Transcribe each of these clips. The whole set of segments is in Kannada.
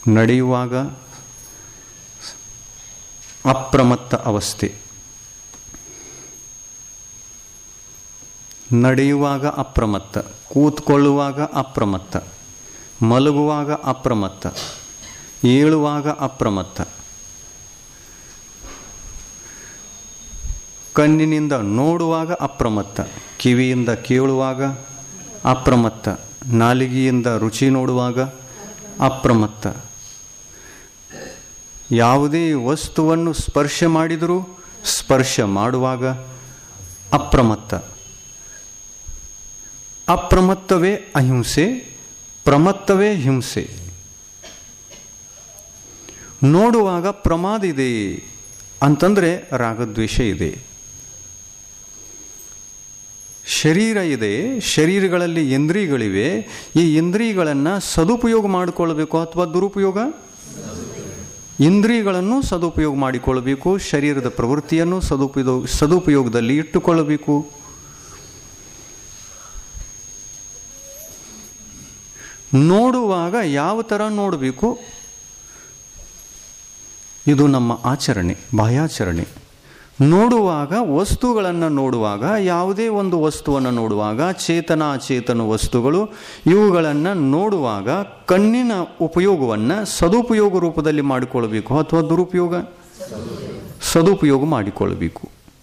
ನಡೆಯುವಾಗ ಅಪ್ರಮತ್ತ ಅವಸ್ಥೆ ನಡೆಯುವಾಗ ಅಪ್ರಮತ್ತ ಕೂತ್ಕೊಳ್ಳುವಾಗ ಅಪ್ರಮತ್ತ ಮಲಗುವಾಗ ಅಪ್ರಮತ್ತ ಏಳುವಾಗ ಅಪ್ರಮತ್ತ ಕಣ್ಣಿನಿಂದ ನೋಡುವಾಗ ಅಪ್ರಮತ್ತ ಕಿವಿಯಿಂದ ಕೇಳುವಾಗ ಅಪ್ರಮತ್ತ ನಾಲಿಗೆಯಿಂದ ರುಚಿ ನೋಡುವಾಗ ಅಪ್ರಮತ್ತ ಯಾವುದೇ ವಸ್ತುವನ್ನು ಸ್ಪರ್ಶ ಮಾಡಿದರೂ ಸ್ಪರ್ಶ ಮಾಡುವಾಗ ಅಪ್ರಮತ್ತ ಅಪ್ರಮತ್ತವೇ ಅಹಿಂಸೆ ಪ್ರಮತ್ತವೇ ಹಿಂಸೆ ನೋಡುವಾಗ ಪ್ರಮಾದ ಇದೆ ಅಂತಂದರೆ ರಾಗದ್ವೇಷ ಇದೆ ಶರೀರ ಇದೆ ಶರೀರಗಳಲ್ಲಿ ಇಂದ್ರಿಯಗಳಿವೆ ಈ ಇಂದ್ರಿಯಗಳನ್ನು ಸದುಪಯೋಗ ಮಾಡಿಕೊಳ್ಬೇಕು ಅಥವಾ ದುರುಪಯೋಗ ಇಂದ್ರಿಯಗಳನ್ನು ಸದುಪಯೋಗ ಮಾಡಿಕೊಳ್ಳಬೇಕು ಶರೀರದ ಪ್ರವೃತ್ತಿಯನ್ನು ಸದುಪಯೋಗ ಸದುಪಯೋಗದಲ್ಲಿ ಇಟ್ಟುಕೊಳ್ಳಬೇಕು ನೋಡುವಾಗ ಯಾವ ಥರ ನೋಡಬೇಕು ಇದು ನಮ್ಮ ಆಚರಣೆ ಬಾಹ್ಯಾಚರಣೆ ನೋಡುವಾಗ ವಸ್ತುಗಳನ್ನು ನೋಡುವಾಗ ಯಾವುದೇ ಒಂದು ವಸ್ತುವನ್ನು ನೋಡುವಾಗ ಚೇತನ ಅಚೇತನ ವಸ್ತುಗಳು ಇವುಗಳನ್ನು ನೋಡುವಾಗ ಕಣ್ಣಿನ ಉಪಯೋಗವನ್ನು ಸದುಪಯೋಗ ರೂಪದಲ್ಲಿ ಮಾಡಿಕೊಳ್ಬೇಕು ಅಥವಾ ದುರುಪಯೋಗ ಸದುಪಯೋಗ ಮಾಡಿಕೊಳ್ಳಬೇಕು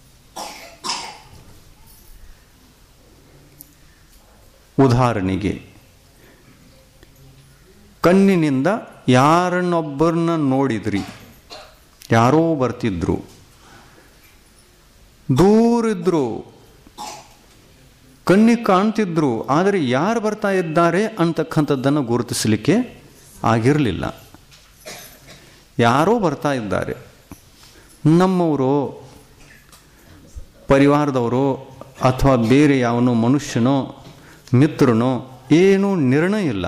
ಉದಾಹರಣೆಗೆ ಕಣ್ಣಿನಿಂದ ಯಾರನ್ನೊಬ್ಬರನ್ನ ನೋಡಿದ್ರಿ ಯಾರೋ ಬರ್ತಿದ್ರು ದೂರಿದ್ರು ಕಣ್ಣಿಗೆ ಕಾಣ್ತಿದ್ರು ಆದರೆ ಯಾರು ಬರ್ತಾ ಇದ್ದಾರೆ ಅಂತಕ್ಕಂಥದ್ದನ್ನು ಗುರುತಿಸಲಿಕ್ಕೆ ಆಗಿರಲಿಲ್ಲ ಯಾರೋ ಬರ್ತಾ ಇದ್ದಾರೆ ನಮ್ಮವರು ಪರಿವಾರದವರು ಅಥವಾ ಬೇರೆ ಯಾವನೋ ಮನುಷ್ಯನೋ ಮಿತ್ರನೋ ಏನೂ ನಿರ್ಣಯ ಇಲ್ಲ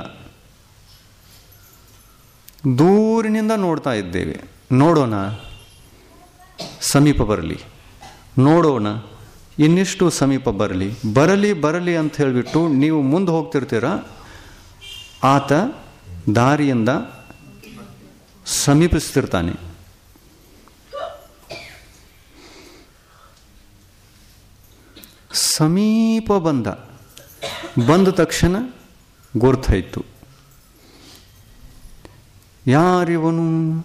ದೂರಿನಿಂದ ನೋಡ್ತಾ ಇದ್ದೇವೆ ನೋಡೋಣ ಸಮೀಪ ಬರಲಿ ನೋಡೋಣ ಇನ್ನಿಷ್ಟು ಸಮೀಪ ಬರಲಿ ಬರಲಿ ಬರಲಿ ಅಂತ ಹೇಳಿಬಿಟ್ಟು ನೀವು ಮುಂದೆ ಹೋಗ್ತಿರ್ತೀರ ಆತ ದಾರಿಯಿಂದ ಸಮೀಪಿಸ್ತಿರ್ತಾನೆ ಸಮೀಪ ಬಂದ ಬಂದ ತಕ್ಷಣ ಗುರ್ತಾಯಿತು ಯಾರಿವನು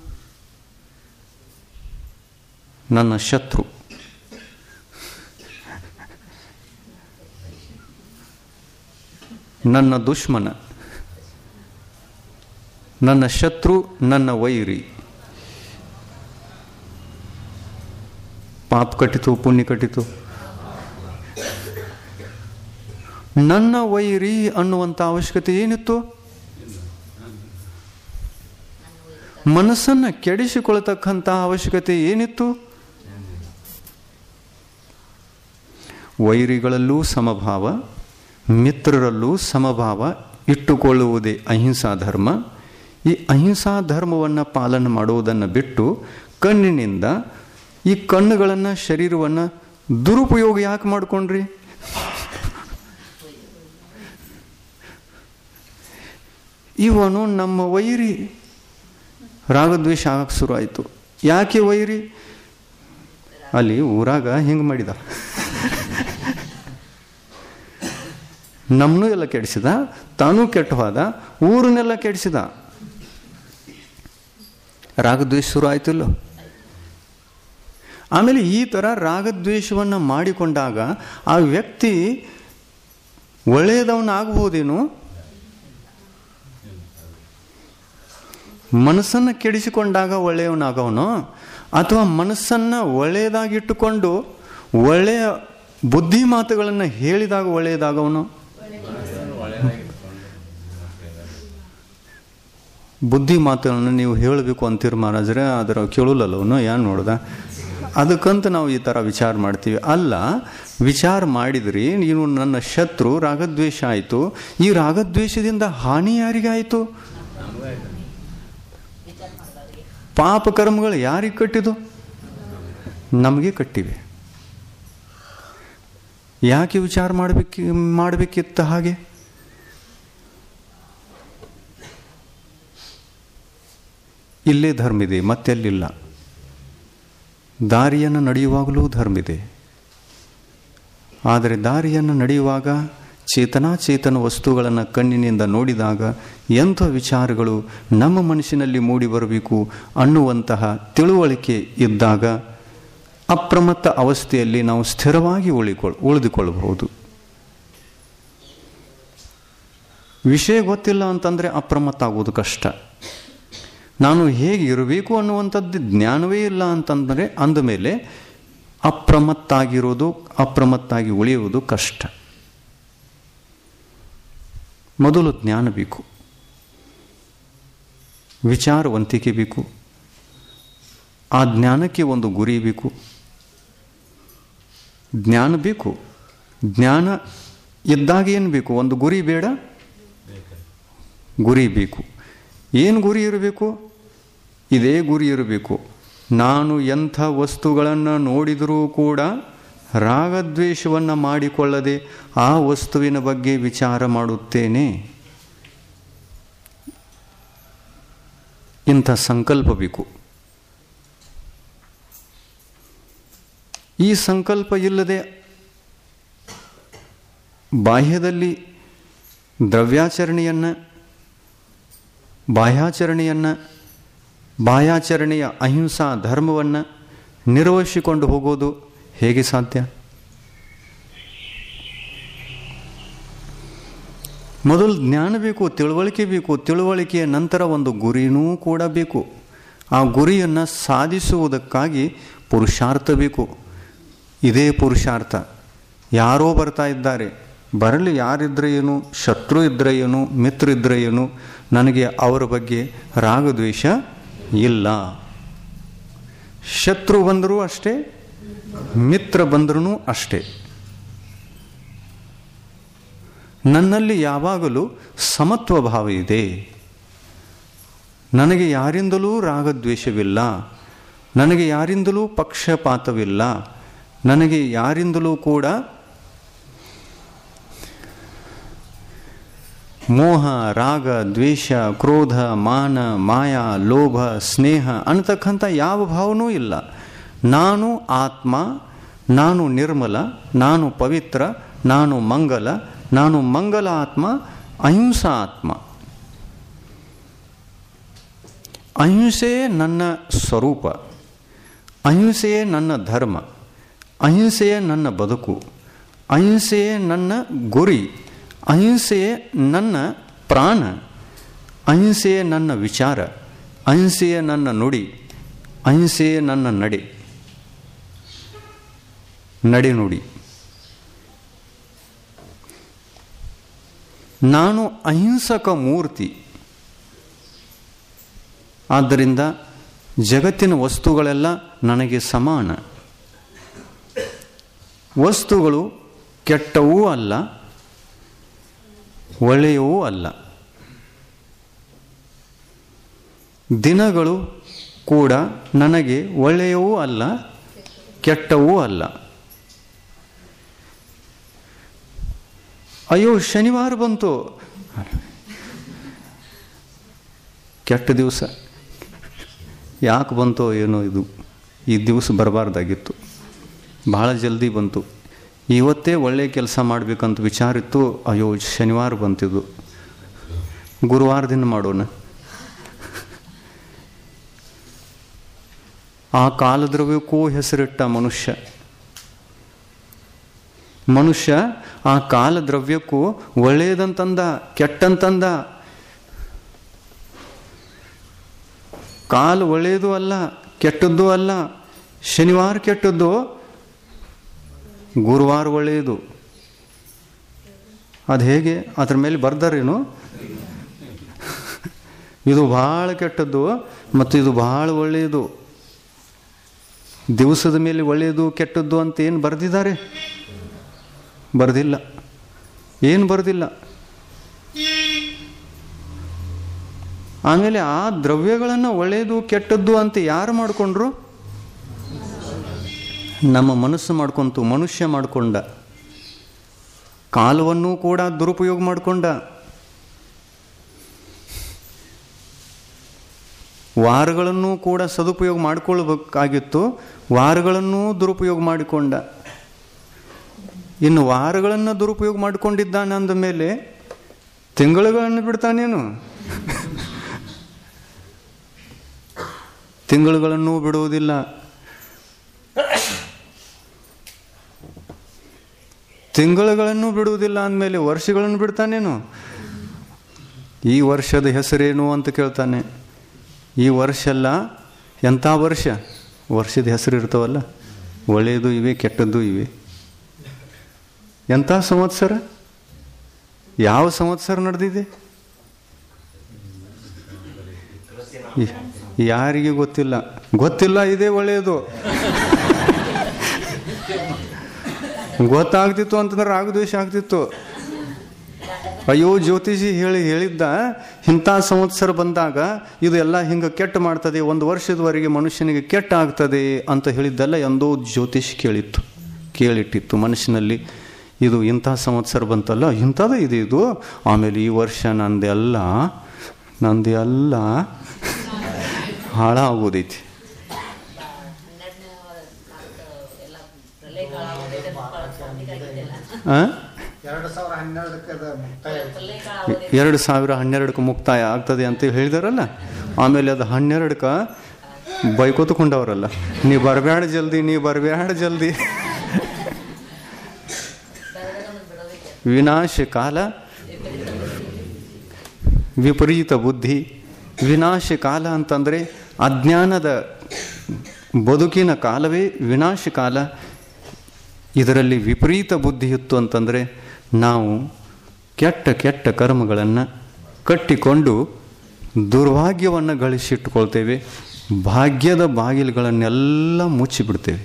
ನನ್ನ ಶತ್ರು ನನ್ನ ದುಶ್ಮನ ನನ್ನ ಶತ್ರು ನನ್ನ ವೈರಿ ಪಾಪ ಕಟ್ಟಿತು ಪುಣ್ಯ ಕಟ್ಟಿತು ನನ್ನ ವೈರಿ ಅನ್ನುವಂಥ ಅವಶ್ಯಕತೆ ಏನಿತ್ತು ಮನಸ್ಸನ್ನು ಕೆಡಿಸಿಕೊಳ್ತಕ್ಕಂಥ ಅವಶ್ಯಕತೆ ಏನಿತ್ತು ವೈರಿಗಳಲ್ಲೂ ಸಮಭಾವ ಮಿತ್ರರಲ್ಲೂ ಸಮಭಾವ ಇಟ್ಟುಕೊಳ್ಳುವುದೇ ಅಹಿಂಸಾ ಧರ್ಮ ಈ ಅಹಿಂಸಾ ಧರ್ಮವನ್ನು ಪಾಲನೆ ಮಾಡುವುದನ್ನು ಬಿಟ್ಟು ಕಣ್ಣಿನಿಂದ ಈ ಕಣ್ಣುಗಳನ್ನು ಶರೀರವನ್ನು ದುರುಪಯೋಗ ಯಾಕೆ ಮಾಡಿಕೊಂಡ್ರಿ ಇವನು ನಮ್ಮ ವೈರಿ ರಾಗದ್ವೇಷ ಆಗಕ್ಕೆ ಶುರು ಆಯಿತು ಯಾಕೆ ವೈರಿ ಅಲ್ಲಿ ಊರಾಗ ಹಿಂಗೆ ಮಾಡಿದ ನಮ್ಮನ್ನೂ ಎಲ್ಲ ಕೆಡಿಸಿದ ತಾನೂ ಕೆಟ್ಟು ಹೋದ ಊರನ್ನೆಲ್ಲ ಕೆಡಿಸಿದ ರಾಗದ್ವೇಷ ಶುರು ಆಯ್ತಿಲ್ಲೋ ಆಮೇಲೆ ಈ ಥರ ರಾಗದ್ವೇಷವನ್ನು ಮಾಡಿಕೊಂಡಾಗ ಆ ವ್ಯಕ್ತಿ ಒಳ್ಳೆಯದವನಾಗಬಹುದೇನು ಮನಸ್ಸನ್ನು ಕೆಡಿಸಿಕೊಂಡಾಗ ಒಳ್ಳೆಯವನಾಗವನು ಅಥವಾ ಮನಸ್ಸನ್ನು ಒಳ್ಳೆಯದಾಗಿಟ್ಟುಕೊಂಡು ಒಳ್ಳೆಯ ಬುದ್ಧಿ ಮಾತುಗಳನ್ನು ಹೇಳಿದಾಗ ಒಳ್ಳೆಯದಾಗವನು ಬುದ್ಧಿ ಮಾತುಗಳನ್ನು ನೀವು ಹೇಳಬೇಕು ಅಂತೀರಿ ಮಹಾರಾಜರೇ ಅದರ ಕೇಳಲ್ಲವನು ಏನು ನೋಡ್ದ ಅದಕ್ಕಂತ ನಾವು ಈ ಥರ ವಿಚಾರ ಮಾಡ್ತೀವಿ ಅಲ್ಲ ವಿಚಾರ ಮಾಡಿದ್ರಿ ನೀನು ನನ್ನ ಶತ್ರು ರಾಗದ್ವೇಷ ಆಯಿತು ಈ ರಾಗದ್ವೇಷದಿಂದ ಹಾನಿ ಯಾರಿಗಾಯಿತು ಪಾಪ ಕರ್ಮಗಳು ಯಾರಿಗೆ ಕಟ್ಟಿದು ನಮಗೆ ಕಟ್ಟಿವೆ ಯಾಕೆ ವಿಚಾರ ಮಾಡಬೇಕಿ ಮಾಡಬೇಕಿತ್ತ ಹಾಗೆ ಇಲ್ಲೇ ಧರ್ಮ ಇದೆ ಮತ್ತೆಲ್ಲಿಲ್ಲ ದಾರಿಯನ್ನು ನಡೆಯುವಾಗಲೂ ಧರ್ಮ ಇದೆ ಆದರೆ ದಾರಿಯನ್ನು ನಡೆಯುವಾಗ ಚೇತನಾಚೇತನ ವಸ್ತುಗಳನ್ನು ಕಣ್ಣಿನಿಂದ ನೋಡಿದಾಗ ಎಂಥ ವಿಚಾರಗಳು ನಮ್ಮ ಮನಸ್ಸಿನಲ್ಲಿ ಮೂಡಿ ಬರಬೇಕು ಅನ್ನುವಂತಹ ತಿಳುವಳಿಕೆ ಇದ್ದಾಗ ಅಪ್ರಮತ್ತ ಅವಸ್ಥೆಯಲ್ಲಿ ನಾವು ಸ್ಥಿರವಾಗಿ ಉಳಿಕೊಳ್ ಉಳಿದುಕೊಳ್ಳಬಹುದು ವಿಷಯ ಗೊತ್ತಿಲ್ಲ ಅಂತಂದರೆ ಅಪ್ರಮತ್ತ ಆಗೋದು ಕಷ್ಟ ನಾನು ಹೇಗೆ ಇರಬೇಕು ಅನ್ನುವಂಥದ್ದು ಜ್ಞಾನವೇ ಇಲ್ಲ ಅಂತಂದರೆ ಅಂದಮೇಲೆ ಅಪ್ರಮತ್ತಾಗಿರೋದು ಅಪ್ರಮತ್ತಾಗಿ ಉಳಿಯುವುದು ಕಷ್ಟ ಮೊದಲು ಜ್ಞಾನ ಬೇಕು ವಿಚಾರವಂತಿಕೆ ಬೇಕು ಆ ಜ್ಞಾನಕ್ಕೆ ಒಂದು ಗುರಿ ಬೇಕು ಜ್ಞಾನ ಬೇಕು ಜ್ಞಾನ ಇದ್ದಾಗ ಏನು ಬೇಕು ಒಂದು ಗುರಿ ಬೇಡ ಗುರಿ ಬೇಕು ಏನು ಗುರಿ ಇರಬೇಕು ಇದೇ ಗುರಿ ಇರಬೇಕು ನಾನು ಎಂಥ ವಸ್ತುಗಳನ್ನು ನೋಡಿದರೂ ಕೂಡ ರಾಗದ್ವೇಷವನ್ನು ಮಾಡಿಕೊಳ್ಳದೆ ಆ ವಸ್ತುವಿನ ಬಗ್ಗೆ ವಿಚಾರ ಮಾಡುತ್ತೇನೆ ಇಂಥ ಸಂಕಲ್ಪ ಬೇಕು ಈ ಸಂಕಲ್ಪ ಇಲ್ಲದೆ ಬಾಹ್ಯದಲ್ಲಿ ದ್ರವ್ಯಾಚರಣೆಯನ್ನು ಬಾಹ್ಯಾಚರಣೆಯನ್ನು ಬಾಹ್ಯಾಚರಣೆಯ ಅಹಿಂಸಾ ಧರ್ಮವನ್ನು ನಿರ್ವಹಿಸಿಕೊಂಡು ಹೋಗೋದು ಹೇಗೆ ಸಾಧ್ಯ ಮೊದಲು ಜ್ಞಾನ ಬೇಕು ತಿಳುವಳಿಕೆ ಬೇಕು ತಿಳುವಳಿಕೆಯ ನಂತರ ಒಂದು ಗುರಿನೂ ಕೂಡ ಬೇಕು ಆ ಗುರಿಯನ್ನು ಸಾಧಿಸುವುದಕ್ಕಾಗಿ ಪುರುಷಾರ್ಥ ಬೇಕು ಇದೇ ಪುರುಷಾರ್ಥ ಯಾರೋ ಬರ್ತಾ ಇದ್ದಾರೆ ಬರಲಿ ಯಾರಿದ್ರೆ ಏನು ಶತ್ರು ಇದ್ದರೆ ಏನು ಮಿತ್ರ ಇದ್ದರೆ ಏನು ನನಗೆ ಅವರ ಬಗ್ಗೆ ರಾಗದ್ವೇಷ ಇಲ್ಲ ಶತ್ರು ಬಂದರೂ ಅಷ್ಟೇ ಮಿತ್ರ ಬಂದರೂ ಅಷ್ಟೇ ನನ್ನಲ್ಲಿ ಯಾವಾಗಲೂ ಸಮತ್ವ ಭಾವ ಇದೆ ನನಗೆ ಯಾರಿಂದಲೂ ರಾಗದ್ವೇಷವಿಲ್ಲ ನನಗೆ ಯಾರಿಂದಲೂ ಪಕ್ಷಪಾತವಿಲ್ಲ ನನಗೆ ಯಾರಿಂದಲೂ ಕೂಡ ಮೋಹ ರಾಗ ದ್ವೇಷ ಕ್ರೋಧ ಮಾನ ಮಾಯ ಲೋಭ ಸ್ನೇಹ ಅನ್ನತಕ್ಕಂಥ ಯಾವ ಭಾವನೂ ಇಲ್ಲ ನಾನು ಆತ್ಮ ನಾನು ನಿರ್ಮಲ ನಾನು ಪವಿತ್ರ ನಾನು ಮಂಗಲ ನಾನು ಮಂಗಲ ಆತ್ಮ ಅಹಿಂಸಾ ಆತ್ಮ ಅಹಿಂಸೆಯೇ ನನ್ನ ಸ್ವರೂಪ ಅಹಿಂಸೆಯೇ ನನ್ನ ಧರ್ಮ ಅಹಿಂಸೆಯೇ ನನ್ನ ಬದುಕು ಅಹಿಂಸೆಯೇ ನನ್ನ ಗುರಿ ಅಹಿಂಸೆಯೇ ನನ್ನ ಪ್ರಾಣ ಅಹಿಂಸೆಯೇ ನನ್ನ ವಿಚಾರ ಅಹಿಂಸೆಯೇ ನನ್ನ ನುಡಿ ಅಹಿಂಸೆಯೇ ನನ್ನ ನಡೆ ನಡೆನುಡಿ ನಾನು ಅಹಿಂಸಕ ಮೂರ್ತಿ ಆದ್ದರಿಂದ ಜಗತ್ತಿನ ವಸ್ತುಗಳೆಲ್ಲ ನನಗೆ ಸಮಾನ ವಸ್ತುಗಳು ಕೆಟ್ಟವೂ ಅಲ್ಲ ಒಳ್ಳೆಯವೂ ಅಲ್ಲ ದಿನಗಳು ಕೂಡ ನನಗೆ ಒಳ್ಳೆಯವೂ ಅಲ್ಲ ಕೆಟ್ಟವೂ ಅಲ್ಲ ಅಯ್ಯೋ ಶನಿವಾರ ಬಂತು ಕೆಟ್ಟ ದಿವಸ ಯಾಕೆ ಬಂತೋ ಏನೋ ಇದು ಈ ದಿವಸ ಬರಬಾರ್ದಾಗಿತ್ತು ಭಾಳ ಜಲ್ದಿ ಬಂತು ಇವತ್ತೇ ಒಳ್ಳೆಯ ಕೆಲಸ ಮಾಡಬೇಕಂತ ವಿಚಾರ ಇತ್ತು ಅಯ್ಯೋ ಶನಿವಾರ ಬಂತಿದ್ದು ಗುರುವಾರದಿಂದ ಮಾಡೋಣ ಆ ಕಾಲದ್ರವ್ಯಕ್ಕೂ ಹೆಸರಿಟ್ಟ ಮನುಷ್ಯ ಮನುಷ್ಯ ಆ ಕಾಲದ್ರವ್ಯಕ್ಕೂ ಒಳ್ಳೆಯದಂತಂದ ಕೆಟ್ಟಂತಂದ ಕಾಲು ಒಳ್ಳೆಯದು ಅಲ್ಲ ಕೆಟ್ಟದ್ದು ಅಲ್ಲ ಶನಿವಾರ ಕೆಟ್ಟದ್ದು ಗುರುವಾರ ಒಳ್ಳೆಯದು ಅದು ಹೇಗೆ ಅದ್ರ ಮೇಲೆ ಬರ್ದಾರೇನು ಇದು ಭಾಳ ಕೆಟ್ಟದ್ದು ಮತ್ತು ಇದು ಭಾಳ ಒಳ್ಳೆಯದು ದಿವಸದ ಮೇಲೆ ಒಳ್ಳೆಯದು ಕೆಟ್ಟದ್ದು ಅಂತ ಏನು ಬರೆದಿದ್ದಾರೆ ಬರೆದಿಲ್ಲ ಏನು ಬರೆದಿಲ್ಲ ಆಮೇಲೆ ಆ ದ್ರವ್ಯಗಳನ್ನು ಒಳ್ಳೆಯದು ಕೆಟ್ಟದ್ದು ಅಂತ ಯಾರು ಮಾಡಿಕೊಂಡ್ರು ನಮ್ಮ ಮನಸ್ಸು ಮಾಡ್ಕೊಂತು ಮನುಷ್ಯ ಮಾಡಿಕೊಂಡ ಕಾಲವನ್ನು ಕೂಡ ದುರುಪಯೋಗ ಮಾಡಿಕೊಂಡ ವಾರಗಳನ್ನು ಕೂಡ ಸದುಪಯೋಗ ಮಾಡಿಕೊಳ್ಬೇಕಾಗಿತ್ತು ವಾರಗಳನ್ನೂ ದುರುಪಯೋಗ ಮಾಡಿಕೊಂಡ ಇನ್ನು ವಾರಗಳನ್ನು ದುರುಪಯೋಗ ಮಾಡಿಕೊಂಡಿದ್ದಾನೆ ಅಂದ ಮೇಲೆ ತಿಂಗಳುಗಳನ್ನು ಬಿಡ್ತಾನೇನು ತಿಂಗಳುಗಳನ್ನೂ ಬಿಡುವುದಿಲ್ಲ ತಿಂಗಳುಗಳನ್ನು ಬಿಡುವುದಿಲ್ಲ ಅಂದಮೇಲೆ ವರ್ಷಗಳನ್ನು ಬಿಡ್ತಾನೇನು ಈ ವರ್ಷದ ಹೆಸರೇನು ಅಂತ ಕೇಳ್ತಾನೆ ಈ ವರ್ಷ ಅಲ್ಲ ಎಂಥ ವರ್ಷ ವರ್ಷದ ಹೆಸರು ಇರ್ತಾವಲ್ಲ ಒಳ್ಳೆಯದು ಇವೆ ಕೆಟ್ಟದ್ದು ಇವೆ ಎಂಥ ಸಂವತ್ಸರ ಯಾವ ಸಂವತ್ಸರ ನಡೆದಿದೆ ಈ- ಯಾರಿಗೆ ಗೊತ್ತಿಲ್ಲ ಗೊತ್ತಿಲ್ಲ ಇದೇ ಒಳ್ಳೆಯದು ಗೊತ್ತಾಗ್ತಿತ್ತು ಅಂತಂದ್ರೆ ರಾಗದ್ವೇಷ ಆಗ್ತಿತ್ತು ಅಯ್ಯೋ ಜ್ಯೋತಿಷಿ ಹೇಳಿ ಹೇಳಿದ್ದ ಇಂಥ ಸಂವತ್ಸರ ಬಂದಾಗ ಇದು ಎಲ್ಲ ಹಿಂಗೆ ಕೆಟ್ಟ ಮಾಡ್ತದೆ ಒಂದು ವರ್ಷದವರೆಗೆ ಮನುಷ್ಯನಿಗೆ ಕೆಟ್ಟ ಆಗ್ತದೆ ಅಂತ ಹೇಳಿದ್ದೆಲ್ಲ ಎಂದೋ ಜ್ಯೋತಿಷ್ ಕೇಳಿತ್ತು ಕೇಳಿಟ್ಟಿತ್ತು ಮನುಷ್ಯನಲ್ಲಿ ಇದು ಇಂಥ ಸಂವತ್ಸರ ಬಂತಲ್ಲ ಇಂಥದ್ದು ಇದು ಇದು ಆಮೇಲೆ ಈ ವರ್ಷ ನಂದೆಲ್ಲ ನಂದೆಲ್ಲ ಹಾಳಾಗೋದೈತಿ ಆ? ಎರಡು ಸಾವಿರ ಹನ್ನೆರಡಕ್ಕೆ ಅದು ಮುಕ್ತಾಯ ಆಯ್ತು. ಎರಡು ಸಾವಿರ ಹನ್ನೆರಡಕ್ಕೆ ಮುಕ್ತಾಯ ಆಗ್ತದೆ ಅಂತ ಹೇಳಿದಾರಲ್ಲ ಆಮೇಲೆ ಅದು ಹನ್ನೆರಡಕ್ಕೆ ಬೈಕೋತಕೊಂಡವ್ರಲ್ಲ ನೀ ಬರಬೇಡ ಜಲ್ದಿ ನೀ ಬರಬೇಡ ಜಲ್ದಿ ವಿನಾಶ ಕಾಲ ವಿಪರೀತ ಬುದ್ಧಿ ವಿನಾಶ ಕಾಲ ಅಂತಂದರೆ ಅಜ್ಞಾನದ ಬದುಕಿನ ಕಾಲವೇ ವಿನಾಶ ಕಾಲ ಇದರಲ್ಲಿ ವಿಪರೀತ ಬುದ್ಧಿ ಇತ್ತು ಅಂತಂದರೆ ನಾವು ಕೆಟ್ಟ ಕೆಟ್ಟ ಕರ್ಮಗಳನ್ನು ಕಟ್ಟಿಕೊಂಡು ದುರ್ಭಾಗ್ಯವನ್ನು ಗಳಿಸಿಟ್ಟುಕೊಳ್ತೇವೆ ಭಾಗ್ಯದ ಬಾಗಿಲುಗಳನ್ನೆಲ್ಲ ಮುಚ್ಚಿಬಿಡ್ತೇವೆ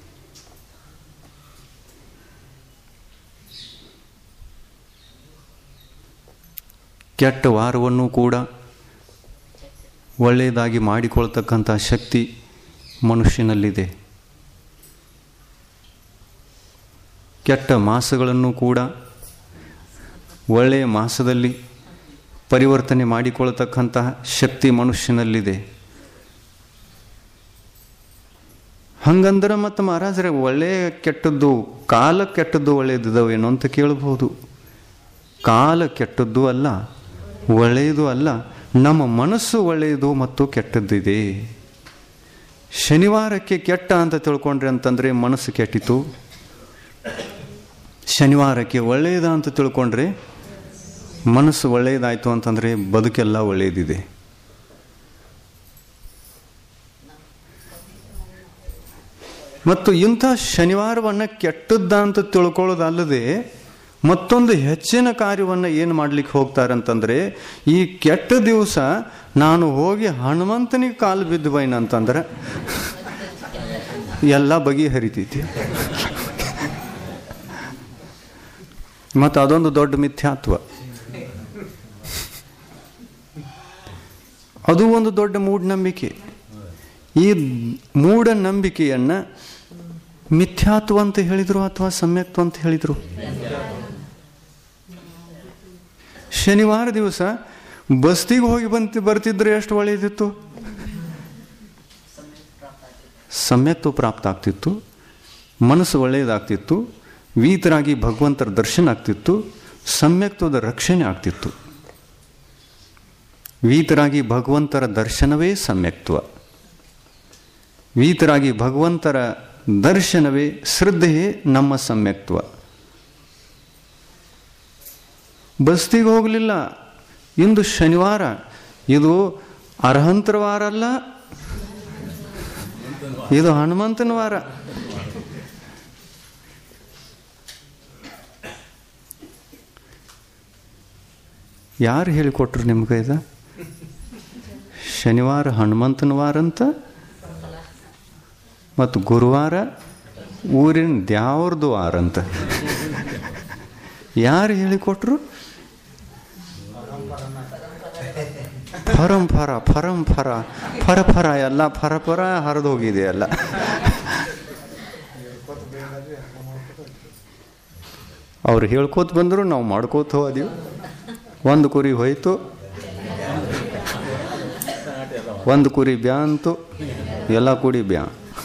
ಕೆಟ್ಟ ವಾರವನ್ನು ಕೂಡ ಒಳ್ಳೆಯದಾಗಿ ಮಾಡಿಕೊಳ್ತಕ್ಕಂಥ ಶಕ್ತಿ ಮನುಷ್ಯನಲ್ಲಿದೆ ಕೆಟ್ಟ ಮಾಸಗಳನ್ನು ಕೂಡ ಒಳ್ಳೆಯ ಮಾಸದಲ್ಲಿ ಪರಿವರ್ತನೆ ಮಾಡಿಕೊಳ್ತಕ್ಕಂತಹ ಶಕ್ತಿ ಮನುಷ್ಯನಲ್ಲಿದೆ ಹಂಗಂದ್ರೆ ಮತ್ತು ಮಹಾರಾಜರೇ ಒಳ್ಳೆಯ ಕೆಟ್ಟದ್ದು ಕಾಲ ಕೆಟ್ಟದ್ದು ಒಳ್ಳೆಯದಿದ್ದಾವೇನೋ ಅಂತ ಕೇಳಬಹುದು ಕಾಲ ಕೆಟ್ಟದ್ದು ಅಲ್ಲ ಒಳ್ಳೆಯದು ಅಲ್ಲ ನಮ್ಮ ಮನಸ್ಸು ಒಳ್ಳೆಯದು ಮತ್ತು ಕೆಟ್ಟದ್ದಿದೆ ಶನಿವಾರಕ್ಕೆ ಕೆಟ್ಟ ಅಂತ ತಿಳ್ಕೊಂಡ್ರೆ ಅಂತಂದರೆ ಮನಸ್ಸು ಕೆಟ್ಟಿತು ಶನಿವಾರಕ್ಕೆ ಒಳ್ಳೆಯದ ಅಂತ ತಿಳ್ಕೊಂಡ್ರೆ ಮನಸ್ಸು ಒಳ್ಳೆಯದಾಯಿತು ಅಂತಂದರೆ ಬದುಕೆಲ್ಲ ಒಳ್ಳೆಯದಿದೆ ಮತ್ತು ಇಂಥ ಶನಿವಾರವನ್ನು ಕೆಟ್ಟದ್ದ ಅಂತ ತಿಳ್ಕೊಳ್ಳೋದಲ್ಲದೆ ಮತ್ತೊಂದು ಹೆಚ್ಚಿನ ಕಾರ್ಯವನ್ನು ಏನು ಮಾಡ್ಲಿಕ್ಕೆ ಹೋಗ್ತಾರೆ ಅಂತಂದರೆ ಈ ಕೆಟ್ಟ ದಿವಸ ನಾನು ಹೋಗಿ ಹನುಮಂತನಿಗೆ ಕಾಲು ಬಿದ್ದು ಬೈನ ಅಂತಂದ್ರೆ ಎಲ್ಲ ಬಗೆಹರಿತೈತಿ ಮತ್ತು ಅದೊಂದು ದೊಡ್ಡ ಮಿಥ್ಯಾತ್ವ ಅದು ಒಂದು ದೊಡ್ಡ ಮೂಢನಂಬಿಕೆ ಈ ಮೂಢನಂಬಿಕೆಯನ್ನು ಮಿಥ್ಯಾತ್ವ ಅಂತ ಹೇಳಿದರು ಅಥವಾ ಸಮ್ಯಕ್ತ್ವ ಅಂತ ಹೇಳಿದರು ಶನಿವಾರ ದಿವಸ ಬಸ್ತಿಗೆ ಹೋಗಿ ಬಂತ ಬರ್ತಿದ್ರೆ ಎಷ್ಟು ಒಳ್ಳೆಯದಿತ್ತು ಸಮ್ಯಕ್ತ್ವ ಪ್ರಾಪ್ತ ಆಗ್ತಿತ್ತು ಮನಸ್ಸು ಒಳ್ಳೆಯದಾಗ್ತಿತ್ತು ವೀತರಾಗಿ ಭಗವಂತರ ದರ್ಶನ ಆಗ್ತಿತ್ತು ಸಮ್ಯಕ್ತ್ವದ ರಕ್ಷಣೆ ಆಗ್ತಿತ್ತು ವೀತರಾಗಿ ಭಗವಂತರ ದರ್ಶನವೇ ಸಮ್ಯಕ್ತ್ವ ವೀತರಾಗಿ ಭಗವಂತರ ದರ್ಶನವೇ ಶ್ರದ್ಧೆಯೇ ನಮ್ಮ ಸಮ್ಯಕ್ತ್ವ ಬಸ್ತಿಗೆ ಹೋಗಲಿಲ್ಲ ಇಂದು ಶನಿವಾರ ಇದು ಅರ್ಹಂತರ ವಾರ ಅಲ್ಲ ಇದು ಹನುಮಂತನ ವಾರ ಯಾರು ಹೇಳಿಕೊಟ್ರು ನಿಮ್ಗೆ ಇದು ಶನಿವಾರ ಹನುಮಂತನ ವಾರ ಅಂತ ಮತ್ತು ಗುರುವಾರ ಊರಿನ ದ್ಯಾವ್ರದ್ದು ವಾರ ಅಂತ ಯಾರು ಹೇಳಿಕೊಟ್ರು ಪರಂಪರ ಪರಂಪರ ಪರಪರ ಎಲ್ಲ ಪರಪರ ಹರಿದು ಹೋಗಿದೆ ಎಲ್ಲ ಅವ್ರು ಹೇಳ್ಕೋತ ಬಂದರು ನಾವು ಮಾಡ್ಕೋತ ಹೋದೀವಿ ಒಂದು ಕುರಿ ಹೋಯ್ತು ಒಂದು ಕುರಿ ಬ್ಯಾ ಅಂತು ಎಲ್ಲ ಕೂಡಿ ಬ್ಯಾ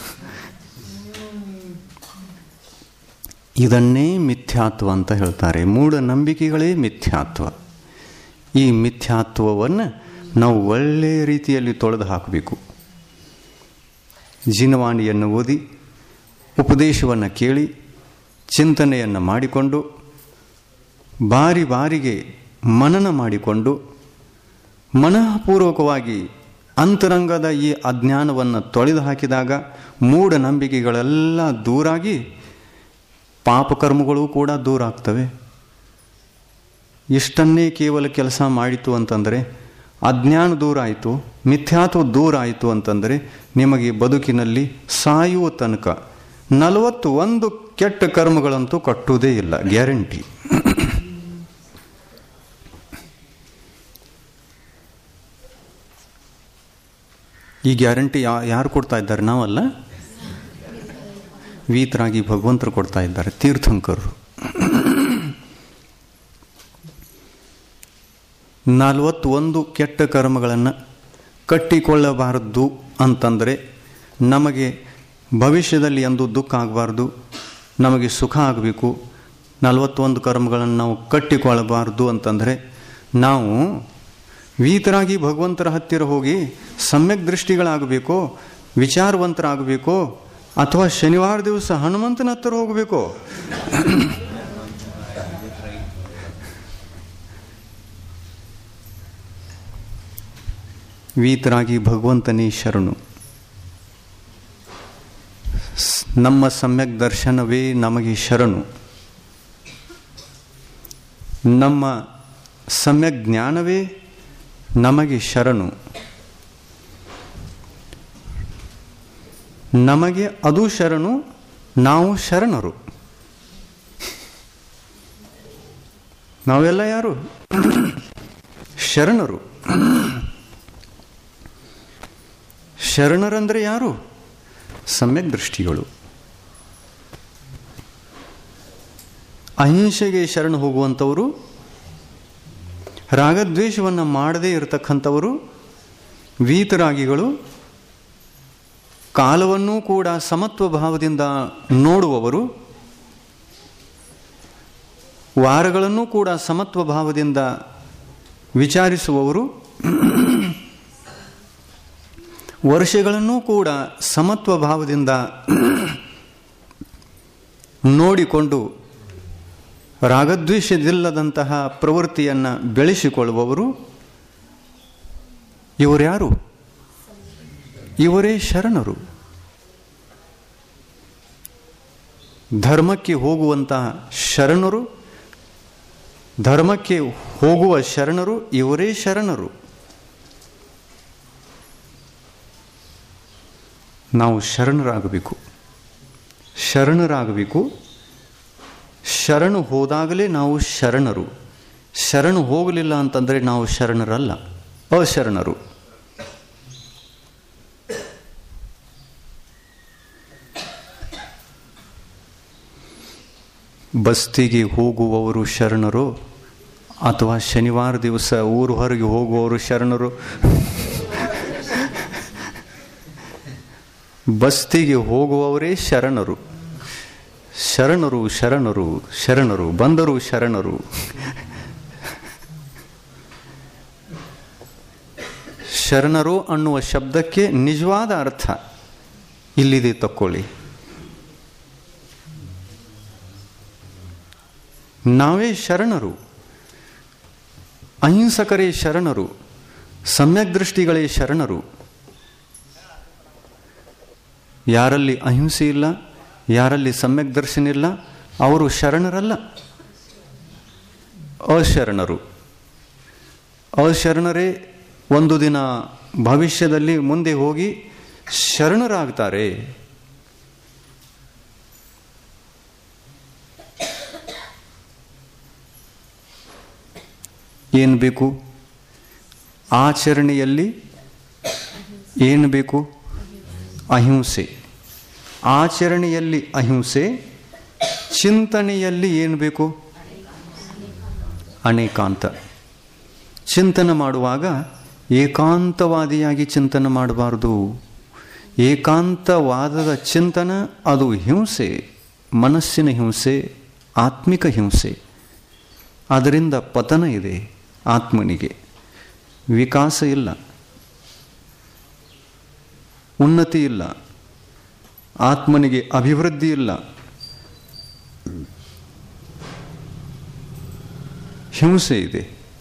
ಇದನ್ನೇ ಮಿಥ್ಯಾತ್ವ ಅಂತ ಹೇಳ್ತಾರೆ ಮೂಢನಂಬಿಕೆಗಳೇ ಮಿಥ್ಯಾತ್ವ ಈ ಮಿಥ್ಯಾತ್ವವನ್ನು ನಾವು ಒಳ್ಳೆಯ ರೀತಿಯಲ್ಲಿ ತೊಳೆದು ಹಾಕಬೇಕು ಜಿನವಾಣಿಯನ್ನು ಓದಿ ಉಪದೇಶವನ್ನು ಕೇಳಿ ಚಿಂತನೆಯನ್ನು ಮಾಡಿಕೊಂಡು ಬಾರಿ ಬಾರಿಗೆ ಮನನ ಮಾಡಿಕೊಂಡು ಮನಃಪೂರ್ವಕವಾಗಿ ಅಂತರಂಗದ ಈ ಅಜ್ಞಾನವನ್ನು ತೊಳೆದು ಹಾಕಿದಾಗ ಮೂಢನಂಬಿಕೆಗಳೆಲ್ಲ ದೂರಾಗಿ ಪಾಪಕರ್ಮಗಳು ಕೂಡ ದೂರ ಆಗ್ತವೆ ಇಷ್ಟನ್ನೇ ಕೇವಲ ಕೆಲಸ ಮಾಡಿತು ಅಂತಂದರೆ ಅಜ್ಞಾನ ದೂರ ಆಯಿತು ಮಿಥ್ಯಾತ್ವ ದೂರ ಆಯಿತು ಅಂತಂದರೆ ನಿಮಗೆ ಬದುಕಿನಲ್ಲಿ ಸಾಯುವ ತನಕ ನಲವತ್ತು ಒಂದು ಕೆಟ್ಟ ಕರ್ಮಗಳಂತೂ ಕಟ್ಟುವುದೇ ಇಲ್ಲ ಗ್ಯಾರಂಟಿ ಈ ಗ್ಯಾರಂಟಿ ಯಾ ಯಾರು ಕೊಡ್ತಾ ಇದ್ದಾರೆ ನಾವಲ್ಲ ವೀತರಾಗಿ ಭಗವಂತರು ಕೊಡ್ತಾ ಇದ್ದಾರೆ ತೀರ್ಥಂಕರರು ನಲವತ್ತೊಂದು ಕೆಟ್ಟ ಕರ್ಮಗಳನ್ನು ಕಟ್ಟಿಕೊಳ್ಳಬಾರದು ಅಂತಂದರೆ ನಮಗೆ ಭವಿಷ್ಯದಲ್ಲಿ ಎಂದು ದುಃಖ ಆಗಬಾರ್ದು ನಮಗೆ ಸುಖ ಆಗಬೇಕು ನಲವತ್ತೊಂದು ಕರ್ಮಗಳನ್ನು ನಾವು ಕಟ್ಟಿಕೊಳ್ಳಬಾರ್ದು ಅಂತಂದರೆ ನಾವು ವೀತರಾಗಿ ಭಗವಂತರ ಹತ್ತಿರ ಹೋಗಿ ಸಮ್ಯಕ್ ದೃಷ್ಟಿಗಳಾಗಬೇಕೋ ವಿಚಾರವಂತರಾಗಬೇಕೋ ಅಥವಾ ಶನಿವಾರ ದಿವಸ ಹನುಮಂತನ ಹತ್ತಿರ ಹೋಗಬೇಕೋ ವೀತರಾಗಿ ಭಗವಂತನೇ ಶರಣು ನಮ್ಮ ಸಮ್ಯಕ್ ದರ್ಶನವೇ ನಮಗೆ ಶರಣು ನಮ್ಮ ಸಮ್ಯಕ್ ಜ್ಞಾನವೇ ನಮಗೆ ಶರಣು ನಮಗೆ ಅದು ಶರಣು ನಾವು ಶರಣರು ನಾವೆಲ್ಲ ಯಾರು ಶರಣರು ಶರಣರಂದ್ರೆ ಯಾರು ಸಮ್ಯಕ್ ದೃಷ್ಟಿಗಳು ಅಹಿಂಸೆಗೆ ಶರಣ ಹೋಗುವಂಥವರು ರಾಗದ್ವೇಷವನ್ನು ಮಾಡದೇ ಇರತಕ್ಕಂಥವರು ವೀತರಾಗಿಗಳು ಕಾಲವನ್ನೂ ಕೂಡ ಸಮತ್ವ ಭಾವದಿಂದ ನೋಡುವವರು ವಾರಗಳನ್ನೂ ಕೂಡ ಸಮತ್ವ ಭಾವದಿಂದ ವಿಚಾರಿಸುವವರು ವರ್ಷಗಳನ್ನೂ ಕೂಡ ಸಮತ್ವ ಭಾವದಿಂದ ನೋಡಿಕೊಂಡು ರಾಗದ್ವೇಷದಿಲ್ಲದಂತಹ ಪ್ರವೃತ್ತಿಯನ್ನು ಬೆಳೆಸಿಕೊಳ್ಳುವವರು ಇವರ್ಯಾರು ಇವರೇ ಶರಣರು ಧರ್ಮಕ್ಕೆ ಹೋಗುವಂತಹ ಶರಣರು ಧರ್ಮಕ್ಕೆ ಹೋಗುವ ಶರಣರು ಇವರೇ ಶರಣರು ನಾವು ಶರಣರಾಗಬೇಕು ಶರಣರಾಗಬೇಕು ಶರಣು ಹೋದಾಗಲೇ ನಾವು ಶರಣರು ಶರಣು ಹೋಗಲಿಲ್ಲ ಅಂತಂದರೆ ನಾವು ಶರಣರಲ್ಲ ಅಶರಣರು ಬಸ್ತಿಗೆ ಹೋಗುವವರು ಶರಣರು ಅಥವಾ ಶನಿವಾರ ದಿವಸ ಊರು ಹೊರಗೆ ಹೋಗುವವರು ಶರಣರು ಬಸ್ತಿಗೆ ಹೋಗುವವರೇ ಶರಣರು ಶರಣರು ಶರಣರು ಶರಣರು ಬಂದರು ಶರಣರು ಶರಣರು ಅನ್ನುವ ಶಬ್ದಕ್ಕೆ ನಿಜವಾದ ಅರ್ಥ ಇಲ್ಲಿದೆ ತಕ್ಕೊಳ್ಳಿ ನಾವೇ ಶರಣರು ಅಹಿಂಸಕರೇ ಶರಣರು ಸಮ್ಯಕ್ ದೃಷ್ಟಿಗಳೇ ಶರಣರು ಯಾರಲ್ಲಿ ಅಹಿಂಸೆ ಇಲ್ಲ ಯಾರಲ್ಲಿ ಸಮ್ಯಕ್ ದರ್ಶನ ಇಲ್ಲ ಅವರು ಶರಣರಲ್ಲ ಅಶರಣರು ಅಶರಣರೇ ಒಂದು ದಿನ ಭವಿಷ್ಯದಲ್ಲಿ ಮುಂದೆ ಹೋಗಿ ಶರಣರಾಗ್ತಾರೆ ಏನು ಬೇಕು ಆಚರಣೆಯಲ್ಲಿ ಏನು ಬೇಕು ಅಹಿಂಸೆ ಆಚರಣೆಯಲ್ಲಿ ಅಹಿಂಸೆ ಚಿಂತನೆಯಲ್ಲಿ ಏನು ಬೇಕು ಅನೇಕಾಂತ ಚಿಂತನೆ ಮಾಡುವಾಗ ಏಕಾಂತವಾದಿಯಾಗಿ ಚಿಂತನೆ ಮಾಡಬಾರ್ದು ಏಕಾಂತವಾದದ ಚಿಂತನ ಅದು ಹಿಂಸೆ ಮನಸ್ಸಿನ ಹಿಂಸೆ ಆತ್ಮಿಕ ಹಿಂಸೆ ಅದರಿಂದ ಪತನ ಇದೆ ಆತ್ಮನಿಗೆ ವಿಕಾಸ ಇಲ್ಲ ಉನ್ನತಿ ಇಲ್ಲ ಆತ್ಮನಿಗೆ ಅಭಿವೃದ್ಧಿ ಇಲ್ಲ ಹಿಂಸೆ ಇದೆ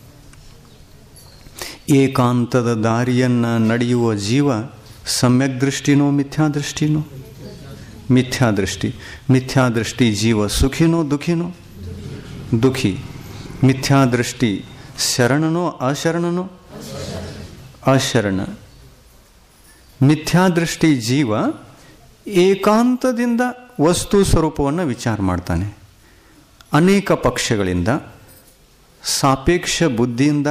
ಏಕಾಂತದ ದಾರಿಯನ್ನು ನಡೆಯುವ ಜೀವ ಸಮ್ಯಕ್ ದೃಷ್ಟಿನೋ ಮಿಥ್ಯಾದೃಷ್ಟಿನೋ ಮಿಥ್ಯಾದೃಷ್ಟಿ ಮಿಥ್ಯಾದೃಷ್ಟಿ ಜೀವ ಸುಖಿನೋ ದುಃಖಿನೋ ದುಃಖಿ ಮಿಥ್ಯಾದೃಷ್ಟಿ ಶರಣನೋ ಅಶರಣನೋ ಅಶರಣ ಮಿಥ್ಯಾದೃಷ್ಟಿ ಜೀವ ಏಕಾಂತದಿಂದ ವಸ್ತು ಸ್ವರೂಪವನ್ನು ವಿಚಾರ ಮಾಡ್ತಾನೆ ಅನೇಕ ಪಕ್ಷಗಳಿಂದ ಸಾಪೇಕ್ಷ ಬುದ್ಧಿಯಿಂದ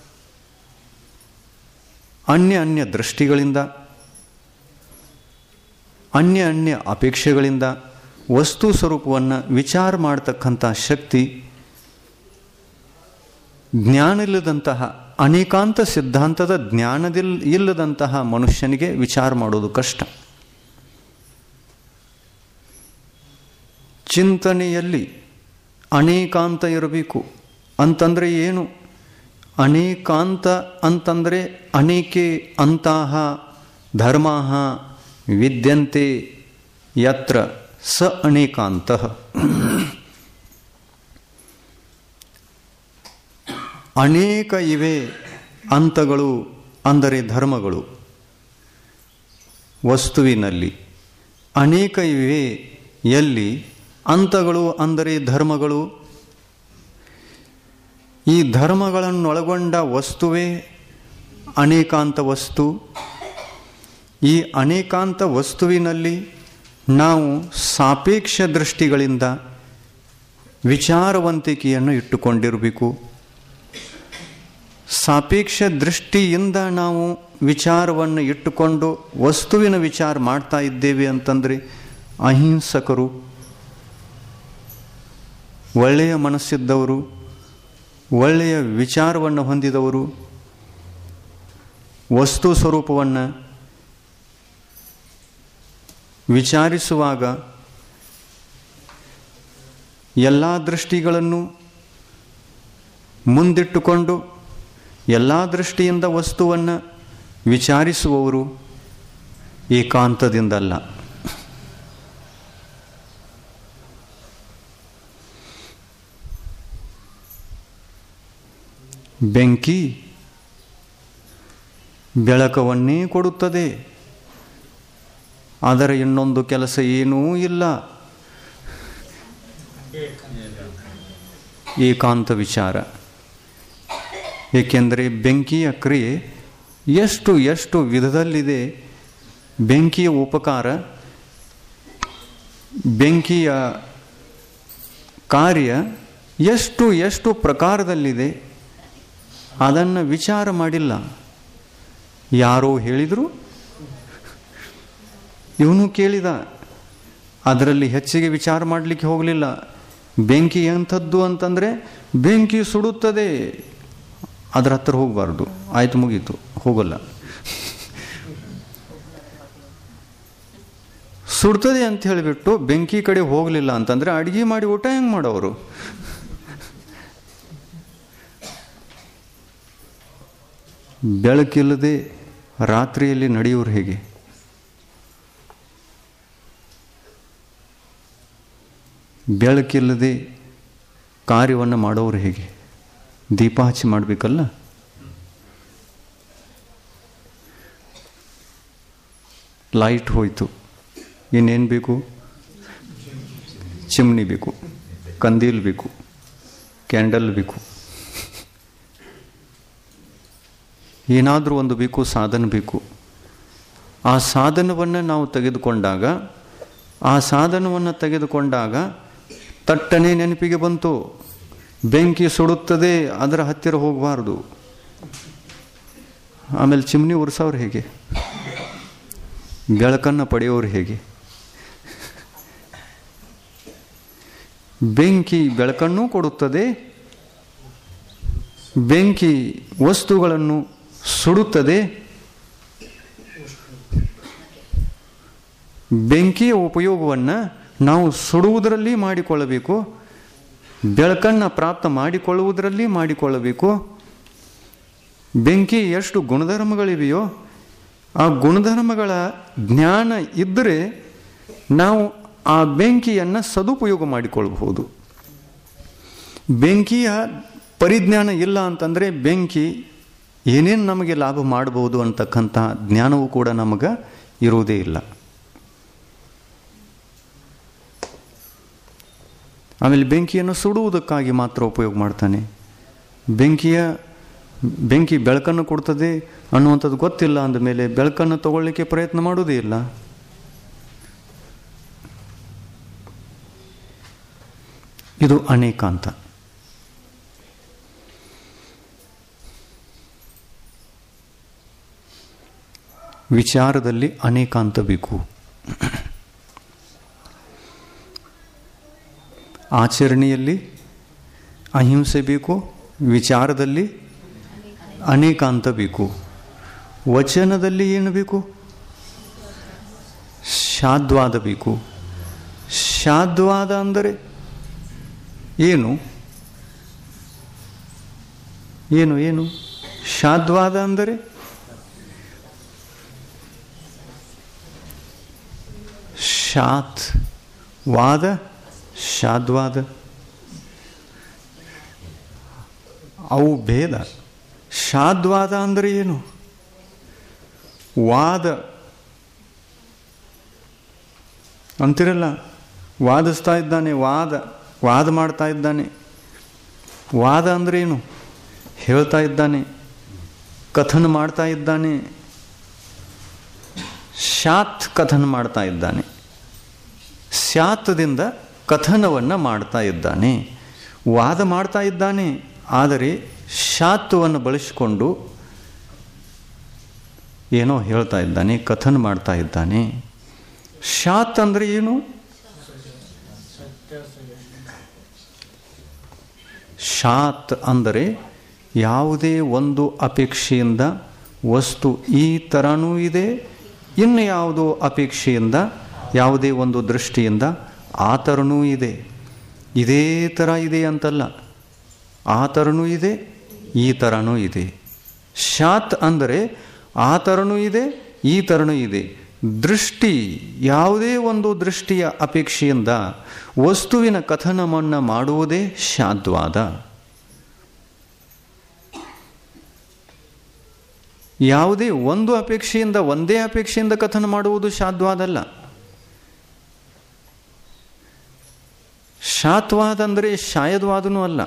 ಅನ್ಯ ಅನ್ಯ ದೃಷ್ಟಿಗಳಿಂದ ಅನ್ಯ ಅನ್ಯ ಅಪೇಕ್ಷೆಗಳಿಂದ ವಸ್ತು ಸ್ವರೂಪವನ್ನು ವಿಚಾರ ಮಾಡತಕ್ಕಂಥ ಶಕ್ತಿ ಜ್ಞಾನ ಇಲ್ಲದಂತಹ ಅನೇಕಾಂತ ಸಿದ್ಧಾಂತದ ಜ್ಞಾನದಿಲ್ ಇಲ್ಲದಂತಹ ಮನುಷ್ಯನಿಗೆ ವಿಚಾರ ಮಾಡೋದು ಕಷ್ಟ ಚಿಂತನೆಯಲ್ಲಿ ಅನೇಕಾಂತ ಇರಬೇಕು ಅಂತಂದರೆ ಏನು ಅನೇಕಾಂತ ಅಂತಂದರೆ ಅನೇಕೆ ಅಂತಹ ಧರ್ಮ ವಿದ್ಯಂತೆ ಯತ್ರ ಸ ಅನೇಕಾಂತ ಅನೇಕ ಇವೆ ಅಂತಗಳು ಅಂದರೆ ಧರ್ಮಗಳು ವಸ್ತುವಿನಲ್ಲಿ ಅನೇಕ ಇವೆ ಎಲ್ಲಿ ಅಂತಗಳು ಅಂದರೆ ಧರ್ಮಗಳು ಈ ಧರ್ಮಗಳನ್ನೊಳಗೊಂಡ ವಸ್ತುವೇ ಅನೇಕಾಂತ ವಸ್ತು ಈ ಅನೇಕಾಂತ ವಸ್ತುವಿನಲ್ಲಿ ನಾವು ಸಾಪೇಕ್ಷ ದೃಷ್ಟಿಗಳಿಂದ ವಿಚಾರವಂತಿಕೆಯನ್ನು ಇಟ್ಟುಕೊಂಡಿರಬೇಕು ಸಾಪೇಕ್ಷ ದೃಷ್ಟಿಯಿಂದ ನಾವು ವಿಚಾರವನ್ನು ಇಟ್ಟುಕೊಂಡು ವಸ್ತುವಿನ ವಿಚಾರ ಮಾಡ್ತಾ ಇದ್ದೇವೆ ಅಂತಂದರೆ ಅಹಿಂಸಕರು ಒಳ್ಳೆಯ ಮನಸ್ಸಿದ್ದವರು ಒಳ್ಳೆಯ ವಿಚಾರವನ್ನು ಹೊಂದಿದವರು ವಸ್ತು ಸ್ವರೂಪವನ್ನು ವಿಚಾರಿಸುವಾಗ ಎಲ್ಲ ದೃಷ್ಟಿಗಳನ್ನು ಮುಂದಿಟ್ಟುಕೊಂಡು ಎಲ್ಲ ದೃಷ್ಟಿಯಿಂದ ವಸ್ತುವನ್ನು ವಿಚಾರಿಸುವವರು ಏಕಾಂತದಿಂದಲ್ಲ ಬೆಂಕಿ ಬೆಳಕವನ್ನೇ ಕೊಡುತ್ತದೆ ಅದರ ಇನ್ನೊಂದು ಕೆಲಸ ಏನೂ ಇಲ್ಲ ಏಕಾಂತ ವಿಚಾರ ಏಕೆಂದರೆ ಬೆಂಕಿಯ ಕ್ರಿಯೆ ಎಷ್ಟು ಎಷ್ಟು ವಿಧದಲ್ಲಿದೆ ಬೆಂಕಿಯ ಉಪಕಾರ ಬೆಂಕಿಯ ಕಾರ್ಯ ಎಷ್ಟು ಎಷ್ಟು ಪ್ರಕಾರದಲ್ಲಿದೆ ಅದನ್ನು ವಿಚಾರ ಮಾಡಿಲ್ಲ ಯಾರೋ ಹೇಳಿದರು ಇವನು ಕೇಳಿದ ಅದರಲ್ಲಿ ಹೆಚ್ಚಿಗೆ ವಿಚಾರ ಮಾಡಲಿಕ್ಕೆ ಹೋಗಲಿಲ್ಲ ಬೆಂಕಿ ಎಂಥದ್ದು ಅಂತಂದರೆ ಬೆಂಕಿ ಸುಡುತ್ತದೆ ಅದರ ಹತ್ರ ಹೋಗಬಾರ್ದು ಆಯ್ತು ಮುಗೀತು ಹೋಗಲ್ಲ ಸುಡ್ತದೆ ಅಂತ ಹೇಳಿಬಿಟ್ಟು ಬೆಂಕಿ ಕಡೆ ಹೋಗಲಿಲ್ಲ ಅಂತಂದರೆ ಅಡುಗೆ ಮಾಡಿ ಊಟ ಹೆಂಗೆ ಮಾಡೋರು ಬೆಳಕಿಲ್ಲದೆ ರಾತ್ರಿಯಲ್ಲಿ ನಡೆಯೋರು ಹೇಗೆ ಬೆಳಕಿಲ್ಲದೆ ಕಾರ್ಯವನ್ನು ಮಾಡೋರು ಹೇಗೆ ದೀಪ ಹಚ್ಚಿ ಮಾಡಬೇಕಲ್ಲ ಲೈಟ್ ಹೋಯಿತು ಇನ್ನೇನು ಬೇಕು ಚಿಮ್ನಿ ಬೇಕು ಕಂದೀಲ್ ಬೇಕು ಕ್ಯಾಂಡಲ್ ಬೇಕು ಏನಾದರೂ ಒಂದು ಬೇಕು ಸಾಧನ ಬೇಕು ಆ ಸಾಧನವನ್ನು ನಾವು ತೆಗೆದುಕೊಂಡಾಗ ಆ ಸಾಧನವನ್ನು ತೆಗೆದುಕೊಂಡಾಗ ತಟ್ಟನೆ ನೆನಪಿಗೆ ಬಂತು ಬೆಂಕಿ ಸುಡುತ್ತದೆ ಅದರ ಹತ್ತಿರ ಹೋಗಬಾರ್ದು ಆಮೇಲೆ ಚಿಮ್ನಿ ಉರ್ಸೋರು ಹೇಗೆ ಬೆಳಕನ್ನು ಪಡೆಯೋರು ಹೇಗೆ ಬೆಂಕಿ ಬೆಳಕನ್ನೂ ಕೊಡುತ್ತದೆ ಬೆಂಕಿ ವಸ್ತುಗಳನ್ನು ಸುಡುತ್ತದೆ ಬೆಂಕಿಯ ಉಪಯೋಗವನ್ನು ನಾವು ಸುಡುವುದರಲ್ಲಿ ಮಾಡಿಕೊಳ್ಳಬೇಕು ಬೆಳಕನ್ನು ಪ್ರಾಪ್ತ ಮಾಡಿಕೊಳ್ಳುವುದರಲ್ಲಿ ಮಾಡಿಕೊಳ್ಳಬೇಕು ಬೆಂಕಿ ಎಷ್ಟು ಗುಣಧರ್ಮಗಳಿವೆಯೋ ಆ ಗುಣಧರ್ಮಗಳ ಜ್ಞಾನ ಇದ್ದರೆ ನಾವು ಆ ಬೆಂಕಿಯನ್ನು ಸದುಪಯೋಗ ಮಾಡಿಕೊಳ್ಳಬಹುದು ಬೆಂಕಿಯ ಪರಿಜ್ಞಾನ ಇಲ್ಲ ಅಂತಂದರೆ ಬೆಂಕಿ ಏನೇನು ನಮಗೆ ಲಾಭ ಮಾಡಬಹುದು ಅಂತಕ್ಕಂಥ ಜ್ಞಾನವೂ ಕೂಡ ನಮಗೆ ಇರುವುದೇ ಇಲ್ಲ ಆಮೇಲೆ ಬೆಂಕಿಯನ್ನು ಸುಡುವುದಕ್ಕಾಗಿ ಮಾತ್ರ ಉಪಯೋಗ ಮಾಡ್ತಾನೆ ಬೆಂಕಿಯ ಬೆಂಕಿ ಬೆಳಕನ್ನು ಕೊಡ್ತದೆ ಅನ್ನುವಂಥದ್ದು ಗೊತ್ತಿಲ್ಲ ಅಂದಮೇಲೆ ಬೆಳಕನ್ನು ತಗೊಳ್ಳಿಕ್ಕೆ ಪ್ರಯತ್ನ ಮಾಡೋದೇ ಇಲ್ಲ ಇದು ಅನೇಕಾಂತ ವಿಚಾರದಲ್ಲಿ ಅನೇಕಾಂತ ಬೇಕು ಆಚರಣೆಯಲ್ಲಿ ಅಹಿಂಸೆ ಬೇಕು ವಿಚಾರದಲ್ಲಿ ಅನೇಕಾಂತ ಬೇಕು ವಚನದಲ್ಲಿ ಏನು ಬೇಕು ಶಾದ್ವಾದ ಬೇಕು ಶಾದ್ವಾದ ಅಂದರೆ ಏನು ಏನು ಏನು ಶಾದ್ವಾದ ಅಂದರೆ ಶಾತ್ ವಾದ ಶಾದ್ವಾದ ಅವು ಭೇದ ಶಾದ್ವಾದ ಅಂದರೆ ಏನು ವಾದ ಅಂತಿರಲ್ಲ ವಾದಿಸ್ತಾ ಇದ್ದಾನೆ ವಾದ ವಾದ ಮಾಡ್ತಾ ಇದ್ದಾನೆ ವಾದ ಅಂದ್ರೆ ಏನು ಹೇಳ್ತಾ ಇದ್ದಾನೆ ಕಥನ ಮಾಡ್ತಾ ಇದ್ದಾನೆ ಶಾತ್ ಕಥನ ಮಾಡ್ತಾ ಇದ್ದಾನೆ ಸ್ಯಾತದಿಂದ ಕಥನವನ್ನು ಮಾಡ್ತಾ ಇದ್ದಾನೆ ವಾದ ಮಾಡ್ತಾ ಇದ್ದಾನೆ ಆದರೆ ಶಾತ್ವವನ್ನು ಬಳಸಿಕೊಂಡು ಏನೋ ಹೇಳ್ತಾ ಇದ್ದಾನೆ ಕಥನ ಮಾಡ್ತಾ ಇದ್ದಾನೆ ಶಾತ್ ಅಂದರೆ ಏನು ಶಾತ್ ಅಂದರೆ ಯಾವುದೇ ಒಂದು ಅಪೇಕ್ಷೆಯಿಂದ ವಸ್ತು ಈ ಥರನೂ ಇದೆ ಇನ್ನು ಯಾವುದೋ ಅಪೇಕ್ಷೆಯಿಂದ ಯಾವುದೇ ಒಂದು ದೃಷ್ಟಿಯಿಂದ ಆ ಥರನೂ ಇದೆ ಇದೇ ಥರ ಇದೆ ಅಂತಲ್ಲ ಆ ಥರನೂ ಇದೆ ಈ ಥರನೂ ಇದೆ ಶಾತ್ ಅಂದರೆ ಆ ಥರನೂ ಇದೆ ಈ ಥರನೂ ಇದೆ ದೃಷ್ಟಿ ಯಾವುದೇ ಒಂದು ದೃಷ್ಟಿಯ ಅಪೇಕ್ಷೆಯಿಂದ ವಸ್ತುವಿನ ಕಥನವನ್ನು ಮಾಡುವುದೇ ಶಾದ್ವಾದ ಯಾವುದೇ ಒಂದು ಅಪೇಕ್ಷೆಯಿಂದ ಒಂದೇ ಅಪೇಕ್ಷೆಯಿಂದ ಕಥನ ಮಾಡುವುದು ಶಾದ್ವಾದಲ್ಲ ಶಾತ್ವಾದ ಅಂದರೆ ಶಾಯದ್ವಾದನೂ ಅಲ್ಲ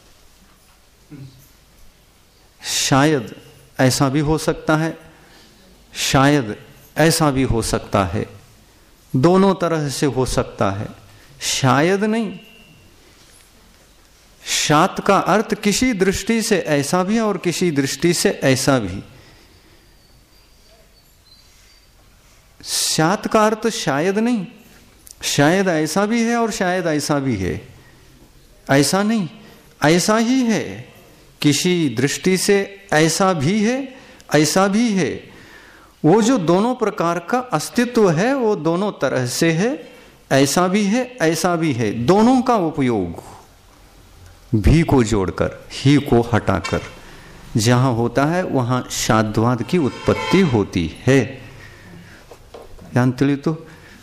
शायद ऐसा भी हो सकता है शायद ऐसा भी हो सकता है दोनों तरह से हो सकता है शायद नहीं शात का अर्थ किसी दृष्टि से ऐसा भी और किसी दृष्टि से ऐसा भी शात का अर्थ शायद नहीं शायद ऐसा भी है और शायद ऐसा भी है ऐसा नहीं ऐसा ही है किसी दृष्टि से ऐसा भी है ऐसा भी है वो जो दोनों प्रकार का अस्तित्व है वो दोनों तरह से है ऐसा भी है ऐसा भी है दोनों का उपयोग भी को जोड़कर ही को हटाकर जहाँ होता है वहाँ शाद्वाद की उत्पत्ति होती है ಯಾನ್ ತಿಳಿತು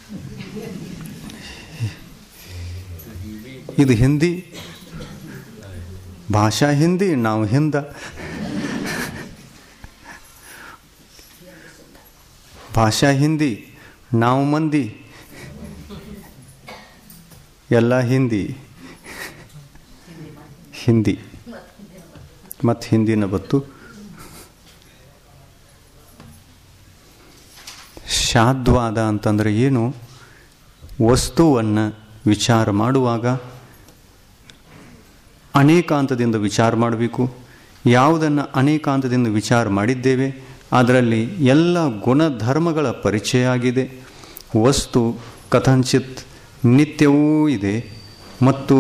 ಇದು ಹಿಂದಿ ಭಾಷಾ ಹಿಂದಿ ನಾವು ಹಿಂದ ಭಾಷಾ ಹಿಂದಿ ನಾವು ಮಂದಿ ಎಲ್ಲ ಹಿಂದಿ ಹಿಂದಿ ಮತ್ತು ಹಿಂದಿನ ಬತ್ತು ಶಾದ್ವಾದ ಅಂತಂದರೆ ಏನು ವಸ್ತುವನ್ನು ವಿಚಾರ ಮಾಡುವಾಗ ಅನೇಕಾಂತದಿಂದ ವಿಚಾರ ಮಾಡಬೇಕು ಯಾವುದನ್ನು ಅನೇಕಾಂತದಿಂದ ವಿಚಾರ ಮಾಡಿದ್ದೇವೆ ಅದರಲ್ಲಿ ಎಲ್ಲ ಗುಣಧರ್ಮಗಳ ಪರಿಚಯ ಆಗಿದೆ ವಸ್ತು ಕಥಂಚಿತ್ ನಿತ್ಯವೂ ಇದೆ ಮತ್ತು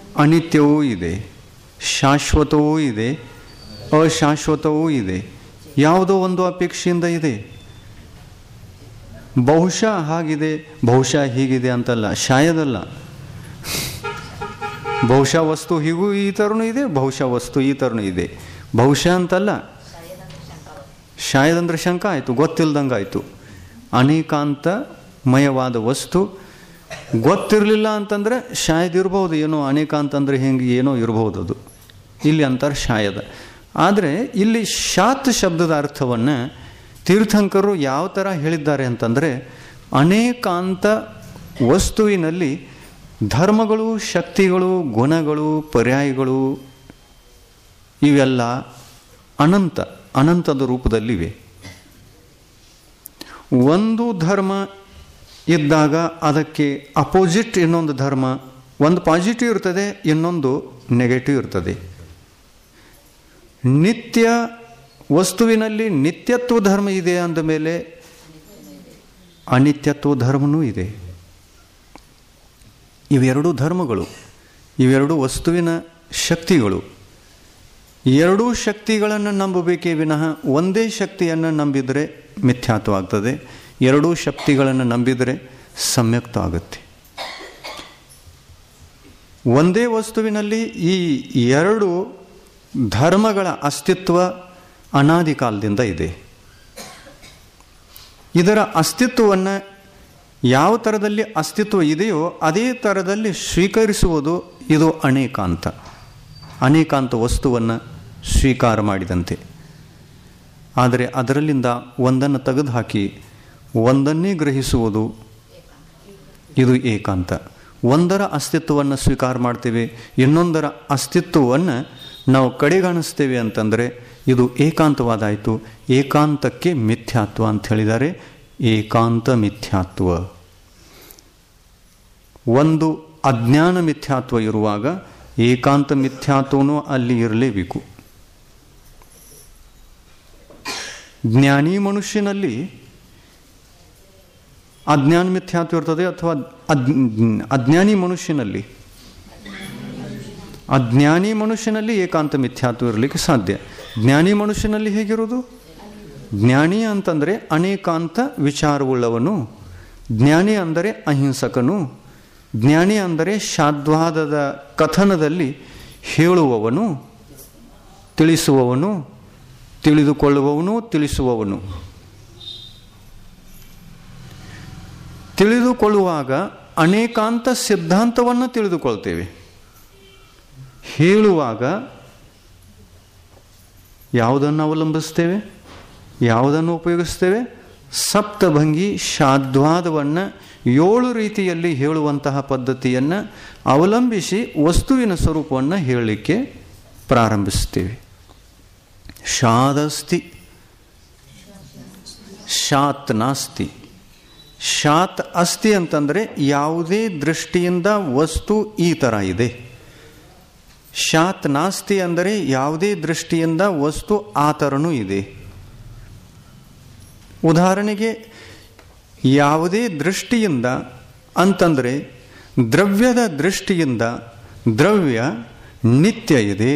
ಅನಿತ್ಯವೂ ಇದೆ ಶಾಶ್ವತವೂ ಇದೆ ಅಶಾಶ್ವತವೂ ಇದೆ ಯಾವುದೋ ಒಂದು ಅಪೇಕ್ಷೆಯಿಂದ ಇದೆ ಬಹುಶಃ ಹಾಗಿದೆ ಬಹುಶಃ ಹೀಗಿದೆ ಅಂತಲ್ಲ ಶಾಯದಲ್ಲ ಬಹುಶಃ ವಸ್ತು ಹೀಗೂ ಈ ಥರನೂ ಇದೆ ಬಹುಶಃ ವಸ್ತು ಈ ಥರನೂ ಇದೆ ಬಹುಶಃ ಅಂತಲ್ಲ ಶಾಯದಂದ್ರೆ ಶಂಕ ಆಯಿತು ಗೊತ್ತಿಲ್ದಂಗೆ ಆಯಿತು ಅನೇಕಾಂತಮಯವಾದ ವಸ್ತು ಗೊತ್ತಿರಲಿಲ್ಲ ಅಂತಂದರೆ ಶಾಯದ್ ಇರ್ಬೋದು ಏನೋ ಅನೇಕಾಂತ ಅಂದರೆ ಹೆಂಗೆ ಏನೋ ಇರ್ಬೋದು ಅದು ಇಲ್ಲಿ ಅಂತಾರೆ ಶಾಯದ ಆದರೆ ಇಲ್ಲಿ ಶಾತ್ ಶಬ್ದದ ಅರ್ಥವನ್ನು ತೀರ್ಥಂಕರು ಯಾವ ಥರ ಹೇಳಿದ್ದಾರೆ ಅಂತಂದರೆ ಅನೇಕಾಂತ ವಸ್ತುವಿನಲ್ಲಿ ಧರ್ಮಗಳು ಶಕ್ತಿಗಳು ಗುಣಗಳು ಪರ್ಯಾಯಗಳು ಇವೆಲ್ಲ ಅನಂತ ಅನಂತದ ರೂಪದಲ್ಲಿವೆ ಒಂದು ಧರ್ಮ ಇದ್ದಾಗ ಅದಕ್ಕೆ ಅಪೋಸಿಟ್ ಇನ್ನೊಂದು ಧರ್ಮ ಒಂದು ಪಾಸಿಟಿವ್ ಇರ್ತದೆ ಇನ್ನೊಂದು ನೆಗೆಟಿವ್ ಇರ್ತದೆ ನಿತ್ಯ ವಸ್ತುವಿನಲ್ಲಿ ನಿತ್ಯತ್ವ ಧರ್ಮ ಇದೆ ಅಂದ ಮೇಲೆ ಅನಿತ್ಯತ್ವ ಧರ್ಮನೂ ಇದೆ ಇವೆರಡೂ ಧರ್ಮಗಳು ಇವೆರಡು ವಸ್ತುವಿನ ಶಕ್ತಿಗಳು ಎರಡೂ ಶಕ್ತಿಗಳನ್ನು ನಂಬಬೇಕೇ ವಿನಃ ಒಂದೇ ಶಕ್ತಿಯನ್ನು ನಂಬಿದರೆ ಮಿಥ್ಯಾತ್ವ ಆಗ್ತದೆ ಎರಡೂ ಶಕ್ತಿಗಳನ್ನು ನಂಬಿದರೆ ಸಮ್ಯಕ್ತ ಆಗುತ್ತೆ ಒಂದೇ ವಸ್ತುವಿನಲ್ಲಿ ಈ ಎರಡು ಧರ್ಮಗಳ ಅಸ್ತಿತ್ವ ಅನಾದಿ ಕಾಲದಿಂದ ಇದೆ ಇದರ ಅಸ್ತಿತ್ವವನ್ನು ಯಾವ ಥರದಲ್ಲಿ ಅಸ್ತಿತ್ವ ಇದೆಯೋ ಅದೇ ಥರದಲ್ಲಿ ಸ್ವೀಕರಿಸುವುದು ಇದು ಅನೇಕಾಂತ ಅನೇಕಾಂತ ವಸ್ತುವನ್ನು ಸ್ವೀಕಾರ ಮಾಡಿದಂತೆ ಆದರೆ ಅದರಲ್ಲಿಂದ ಒಂದನ್ನು ತೆಗೆದುಹಾಕಿ ಒಂದನ್ನೇ ಗ್ರಹಿಸುವುದು ಇದು ಏಕಾಂತ ಒಂದರ ಅಸ್ತಿತ್ವವನ್ನು ಸ್ವೀಕಾರ ಮಾಡ್ತೇವೆ ಇನ್ನೊಂದರ ಅಸ್ತಿತ್ವವನ್ನು ನಾವು ಕಡೆಗಾಣಿಸ್ತೇವೆ ಅಂತಂದರೆ ಇದು ಏಕಾಂತವಾದಾಯಿತು ಏಕಾಂತಕ್ಕೆ ಮಿಥ್ಯಾತ್ವ ಅಂತ ಹೇಳಿದ್ದಾರೆ ಏಕಾಂತ ಮಿಥ್ಯಾತ್ವ ಒಂದು ಅಜ್ಞಾನ ಮಿಥ್ಯಾತ್ವ ಇರುವಾಗ ಏಕಾಂತ ಮಿಥ್ಯಾತ್ವನೂ ಅಲ್ಲಿ ಇರಲೇಬೇಕು ಜ್ಞಾನಿ ಮನುಷ್ಯನಲ್ಲಿ ಅಜ್ಞಾನ ಮಿಥ್ಯಾತ್ವ ಇರ್ತದೆ ಅಥವಾ ಅಜ್ಞಾನಿ ಮನುಷ್ಯನಲ್ಲಿ ಅಜ್ಞಾನಿ ಮನುಷ್ಯನಲ್ಲಿ ಏಕಾಂತ ಮಿಥ್ಯಾತ್ವ ಇರಲಿಕ್ಕೆ ಸಾಧ್ಯ ಜ್ಞಾನಿ ಮನುಷ್ಯನಲ್ಲಿ ಹೇಗಿರೋದು ಜ್ಞಾನಿ ಅಂತಂದರೆ ಅನೇಕಾಂತ ವಿಚಾರವುಳ್ಳವನು ಜ್ಞಾನಿ ಅಂದರೆ ಅಹಿಂಸಕನು ಜ್ಞಾನಿ ಅಂದರೆ ಶಾದ್ವಾದದ ಕಥನದಲ್ಲಿ ಹೇಳುವವನು ತಿಳಿಸುವವನು ತಿಳಿದುಕೊಳ್ಳುವವನು ತಿಳಿಸುವವನು ತಿಳಿದುಕೊಳ್ಳುವಾಗ ಅನೇಕಾಂತ ಸಿದ್ಧಾಂತವನ್ನು ತಿಳಿದುಕೊಳ್ತೇವೆ ಹೇಳುವಾಗ ಯಾವುದನ್ನು ಅವಲಂಬಿಸ್ತೇವೆ ಯಾವುದನ್ನು ಉಪಯೋಗಿಸ್ತೇವೆ ಸಪ್ತಭಂಗಿ ಶಾದ್ವಾದವನ್ನು ಏಳು ರೀತಿಯಲ್ಲಿ ಹೇಳುವಂತಹ ಪದ್ಧತಿಯನ್ನು ಅವಲಂಬಿಸಿ ವಸ್ತುವಿನ ಸ್ವರೂಪವನ್ನು ಹೇಳಲಿಕ್ಕೆ ಪ್ರಾರಂಭಿಸ್ತೇವೆ ಶಾದಸ್ತಿ ಶಾತ್ ನಾಸ್ತಿ ಶಾತ್ ಅಸ್ತಿ ಅಂತಂದರೆ ಯಾವುದೇ ದೃಷ್ಟಿಯಿಂದ ವಸ್ತು ಈ ಥರ ಇದೆ ಶಾತ್ ನಾಸ್ತಿ ಅಂದರೆ ಯಾವುದೇ ದೃಷ್ಟಿಯಿಂದ ವಸ್ತು ಆ ಥರನೂ ಇದೆ ಉದಾಹರಣೆಗೆ ಯಾವುದೇ ದೃಷ್ಟಿಯಿಂದ ಅಂತಂದರೆ ದ್ರವ್ಯದ ದೃಷ್ಟಿಯಿಂದ ದ್ರವ್ಯ ನಿತ್ಯ ಇದೆ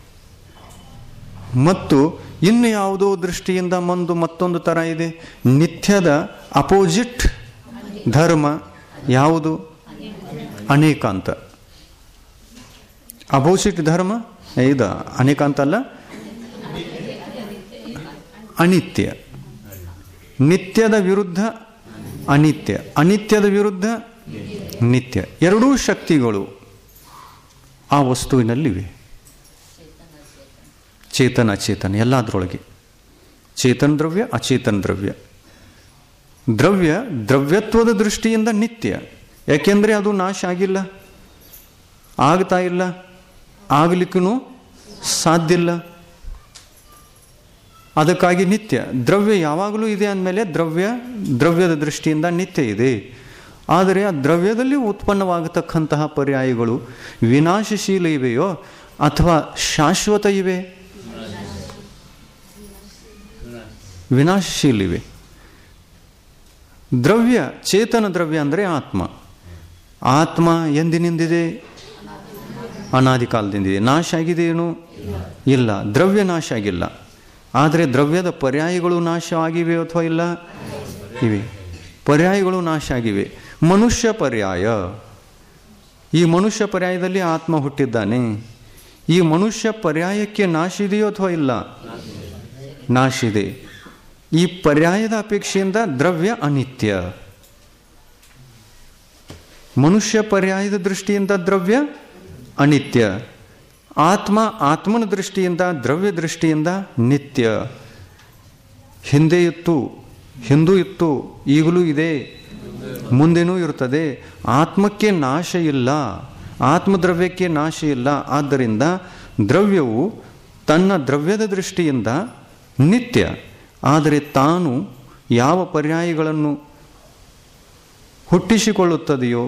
ಮತ್ತು ಇನ್ನು ಯಾವುದೋ ದೃಷ್ಟಿಯಿಂದ ಒಂದು ಮತ್ತೊಂದು ಥರ ಇದೆ ನಿತ್ಯದ ಅಪೋಸಿಟ್ ಧರ್ಮ ಯಾವುದು ಅನೇಕಾಂತ ಅಪೋಸಿಟ್ ಧರ್ಮ ಇದು ಅನೇಕಾಂತ ಅಲ್ಲ ಅನಿತ್ಯ ನಿತ್ಯದ ವಿರುದ್ಧ ಅನಿತ್ಯ ಅನಿತ್ಯದ ವಿರುದ್ಧ ನಿತ್ಯ ಎರಡೂ ಶಕ್ತಿಗಳು ಆ ವಸ್ತುವಿನಲ್ಲಿವೆ ಚೇತನ ಅಚೇತನ ಎಲ್ಲದರೊಳಗೆ ಚೇತನ ದ್ರವ್ಯ ಅಚೇತನ ದ್ರವ್ಯ ದ್ರವ್ಯ ದ್ರವ್ಯತ್ವದ ದೃಷ್ಟಿಯಿಂದ ನಿತ್ಯ ಯಾಕೆಂದರೆ ಅದು ನಾಶ ಆಗಿಲ್ಲ ಆಗ್ತಾ ಇಲ್ಲ ಆಗಲಿಕ್ಕೂ ಸಾಧ್ಯ ಇಲ್ಲ ಅದಕ್ಕಾಗಿ ನಿತ್ಯ ದ್ರವ್ಯ ಯಾವಾಗಲೂ ಇದೆ ಅಂದಮೇಲೆ ದ್ರವ್ಯ ದ್ರವ್ಯದ ದೃಷ್ಟಿಯಿಂದ ನಿತ್ಯ ಇದೆ ಆದರೆ ಆ ದ್ರವ್ಯದಲ್ಲಿ ಉತ್ಪನ್ನವಾಗತಕ್ಕಂತಹ ಪರ್ಯಾಯಗಳು ವಿನಾಶಶೀಲ ಇವೆಯೋ ಅಥವಾ ಶಾಶ್ವತ ಇವೆ ವಿನಾಶಶೀಲ ಇವೆ ದ್ರವ್ಯ ಚೇತನ ದ್ರವ್ಯ ಅಂದರೆ ಆತ್ಮ ಆತ್ಮ ಎಂದಿನಿಂದಿದೆ ಅನಾದಿ ಕಾಲದಿಂದಿದೆ ನಾಶ ಆಗಿದೆ ಏನು ಇಲ್ಲ ದ್ರವ್ಯ ನಾಶ ಆಗಿಲ್ಲ ಆದರೆ ದ್ರವ್ಯದ ಪರ್ಯಾಯಗಳು ನಾಶ ಆಗಿವೆ ಅಥವಾ ಇಲ್ಲ ಇವೆ ಪರ್ಯಾಯಗಳು ನಾಶ ಆಗಿವೆ ಮನುಷ್ಯ ಪರ್ಯಾಯ ಈ ಮನುಷ್ಯ ಪರ್ಯಾಯದಲ್ಲಿ ಆತ್ಮ ಹುಟ್ಟಿದ್ದಾನೆ ಈ ಮನುಷ್ಯ ಪರ್ಯಾಯಕ್ಕೆ ನಾಶ ಇದೆಯೋ ಅಥವಾ ಇಲ್ಲ ನಾಶ ಇದೆ ಈ ಪರ್ಯಾಯದ ಅಪೇಕ್ಷೆಯಿಂದ ದ್ರವ್ಯ ಅನಿತ್ಯ ಮನುಷ್ಯ ಪರ್ಯಾಯದ ದೃಷ್ಟಿಯಿಂದ ದ್ರವ್ಯ ಅನಿತ್ಯ ಆತ್ಮ ಆತ್ಮನ ದೃಷ್ಟಿಯಿಂದ ದ್ರವ್ಯ ದೃಷ್ಟಿಯಿಂದ ನಿತ್ಯ ಹಿಂದೆ ಇತ್ತು ಹಿಂದೂ ಇತ್ತು ಈಗಲೂ ಇದೆ ಮುಂದೆನೂ ಇರುತ್ತದೆ ಆತ್ಮಕ್ಕೆ ನಾಶ ಇಲ್ಲ ಆತ್ಮದ್ರವ್ಯಕ್ಕೆ ನಾಶ ಇಲ್ಲ ಆದ್ದರಿಂದ ದ್ರವ್ಯವು ತನ್ನ ದ್ರವ್ಯದ ದೃಷ್ಟಿಯಿಂದ ನಿತ್ಯ ಆದರೆ ತಾನು ಯಾವ ಪರ್ಯಾಯಗಳನ್ನು ಹುಟ್ಟಿಸಿಕೊಳ್ಳುತ್ತದೆಯೋ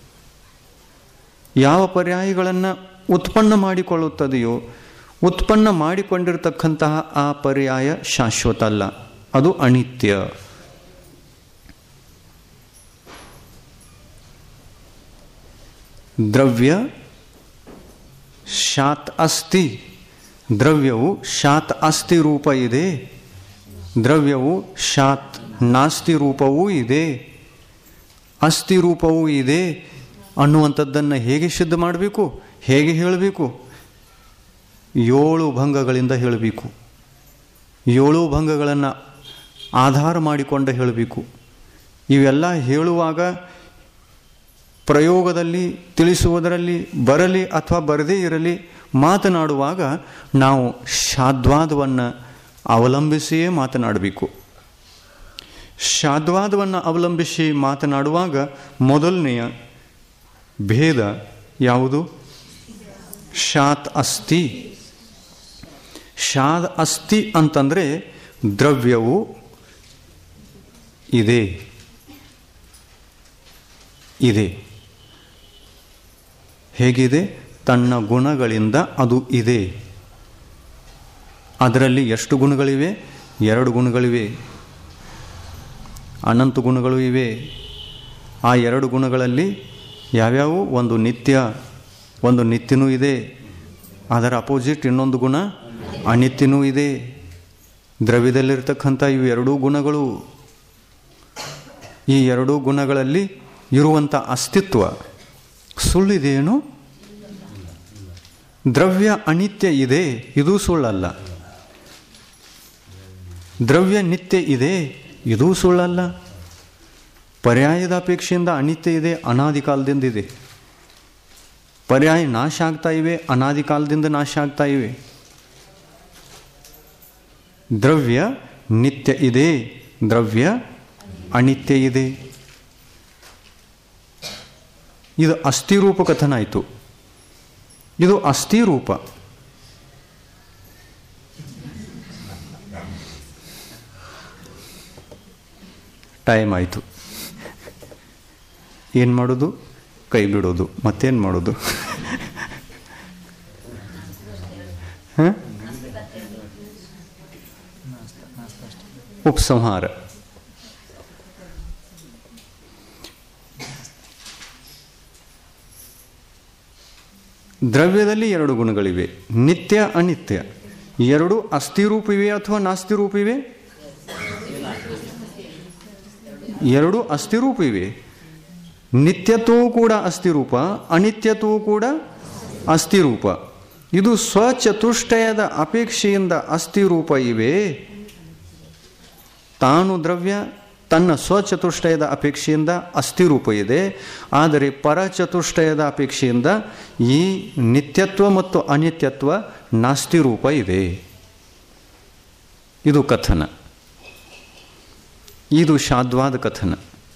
ಯಾವ ಪರ್ಯಾಯಗಳನ್ನು ಉತ್ಪನ್ನ ಮಾಡಿಕೊಳ್ಳುತ್ತದೆಯೋ ಉತ್ಪನ್ನ ಮಾಡಿಕೊಂಡಿರತಕ್ಕಂತಹ ಆ ಪರ್ಯಾಯ ಶಾಶ್ವತ ಅಲ್ಲ ಅದು ಅನಿತ್ಯ ದ್ರವ್ಯ ಶಾತ್ ಅಸ್ತಿ ದ್ರವ್ಯವು ಶಾತ್ ಅಸ್ತಿ ರೂಪ ಇದೆ ದ್ರವ್ಯವು ಶಾತ್ ನಾಸ್ತಿ ರೂಪವೂ ಇದೆ ಅಸ್ಥಿ ರೂಪವೂ ಇದೆ ಅನ್ನುವಂಥದ್ದನ್ನು ಹೇಗೆ ಸಿದ್ಧ ಮಾಡಬೇಕು ಹೇಗೆ ಹೇಳಬೇಕು ಏಳು ಭಂಗಗಳಿಂದ ಹೇಳಬೇಕು ಏಳು ಭಂಗಗಳನ್ನು ಆಧಾರ ಮಾಡಿಕೊಂಡು ಹೇಳಬೇಕು ಇವೆಲ್ಲ ಹೇಳುವಾಗ ಪ್ರಯೋಗದಲ್ಲಿ ತಿಳಿಸುವುದರಲ್ಲಿ ಬರಲಿ ಅಥವಾ ಬರದೇ ಇರಲಿ ಮಾತನಾಡುವಾಗ ನಾವು ಶಾದ್ವಾದವನ್ನು ಅವಲಂಬಿಸಿಯೇ ಮಾತನಾಡಬೇಕು ಶಾದ್ವಾದವನ್ನು ಅವಲಂಬಿಸಿ ಮಾತನಾಡುವಾಗ ಮೊದಲನೆಯ ಭೇದ ಯಾವುದು ಶಾತ್ ಅಸ್ತಿ ಶಾದ್ ಅಸ್ತಿ ಅಂತಂದರೆ ದ್ರವ್ಯವು ಇದೆ ಇದೆ ಹೇಗಿದೆ ತನ್ನ ಗುಣಗಳಿಂದ ಅದು ಇದೆ ಅದರಲ್ಲಿ ಎಷ್ಟು ಗುಣಗಳಿವೆ ಎರಡು ಗುಣಗಳಿವೆ ಅನಂತ ಗುಣಗಳು ಇವೆ ಆ ಎರಡು ಗುಣಗಳಲ್ಲಿ ಯಾವ್ಯಾವು ಒಂದು ನಿತ್ಯ ಒಂದು ನಿತ್ಯನೂ ಇದೆ ಅದರ ಅಪೋಸಿಟ್ ಇನ್ನೊಂದು ಗುಣ ಅನಿತ್ಯನೂ ಇದೆ ದ್ರವ್ಯದಲ್ಲಿರ್ತಕ್ಕಂಥ ಇವು ಎರಡೂ ಗುಣಗಳು ಈ ಎರಡೂ ಗುಣಗಳಲ್ಲಿ ಇರುವಂಥ ಅಸ್ತಿತ್ವ ಸುಳ್ಳಿದೆಯೇನು ದ್ರವ್ಯ ಅನಿತ್ಯ ಇದೆ ಇದು ಸುಳ್ಳಲ್ಲ ದ್ರವ್ಯ ನಿತ್ಯ ಇದೆ ಇದೂ ಸುಳ್ಳಲ್ಲ ಪರ್ಯಾಯದ ಅಪೇಕ್ಷೆಯಿಂದ ಅನಿತ್ಯ ಇದೆ ಅನಾದಿ ಕಾಲದಿಂದ ಇದೆ ಪರ್ಯಾಯ ನಾಶ ಆಗ್ತಾ ಇವೆ ಅನಾದಿ ಕಾಲದಿಂದ ನಾಶ ಆಗ್ತಾ ಇವೆ ದ್ರವ್ಯ ನಿತ್ಯ ಇದೆ ದ್ರವ್ಯ ಅನಿತ್ಯ ಇದೆ ಇದು ಅಸ್ಥಿರೂಪ ಕಥನ ಆಯಿತು ಇದು ಅಸ್ಥಿರೂಪ ಟೈಮ್ ಆಯಿತು ಏನು ಮಾಡೋದು ಕೈ ಬಿಡೋದು ಮತ್ತೇನು ಮಾಡೋದು ಹಾಂ ಉಪಸಂಹಾರ ದ್ರವ್ಯದಲ್ಲಿ ಎರಡು ಗುಣಗಳಿವೆ ನಿತ್ಯ ಅನಿತ್ಯ ಎರಡು ಅಸ್ಥಿರೂಪಿವೆ ಅಥವಾ ನಾಸ್ತಿರೂಪಿವೆ ಎರಡು ಅಸ್ಥಿರೂಪಿವೆ ನಿತ್ಯತ್ವವು ಕೂಡ ಅಸ್ಥಿರೂಪ ಅನಿತ್ಯತ್ವವು ಕೂಡ ಅಸ್ಥಿರೂಪ ಇದು ಸ್ವಚತುಷ್ಟಯದ ಅಪೇಕ್ಷೆಯಿಂದ ಅಸ್ಥಿರೂಪ ಇವೆ ತಾನು ದ್ರವ್ಯ ತನ್ನ ಸ್ವಚತುಷ್ಟಯದ ಅಪೇಕ್ಷೆಯಿಂದ ಅಸ್ಥಿರೂಪ ಇದೆ ಆದರೆ ಪರಚತುಷ್ಟಯದ ಅಪೇಕ್ಷೆಯಿಂದ ಈ ನಿತ್ಯತ್ವ ಮತ್ತು ಅನಿತ್ಯತ್ವ ನಾಸ್ತಿರೂಪ ಇದೆ ಇದು ಕಥನ ಇದು ಶಾದ್ವಾದ ಕಥನ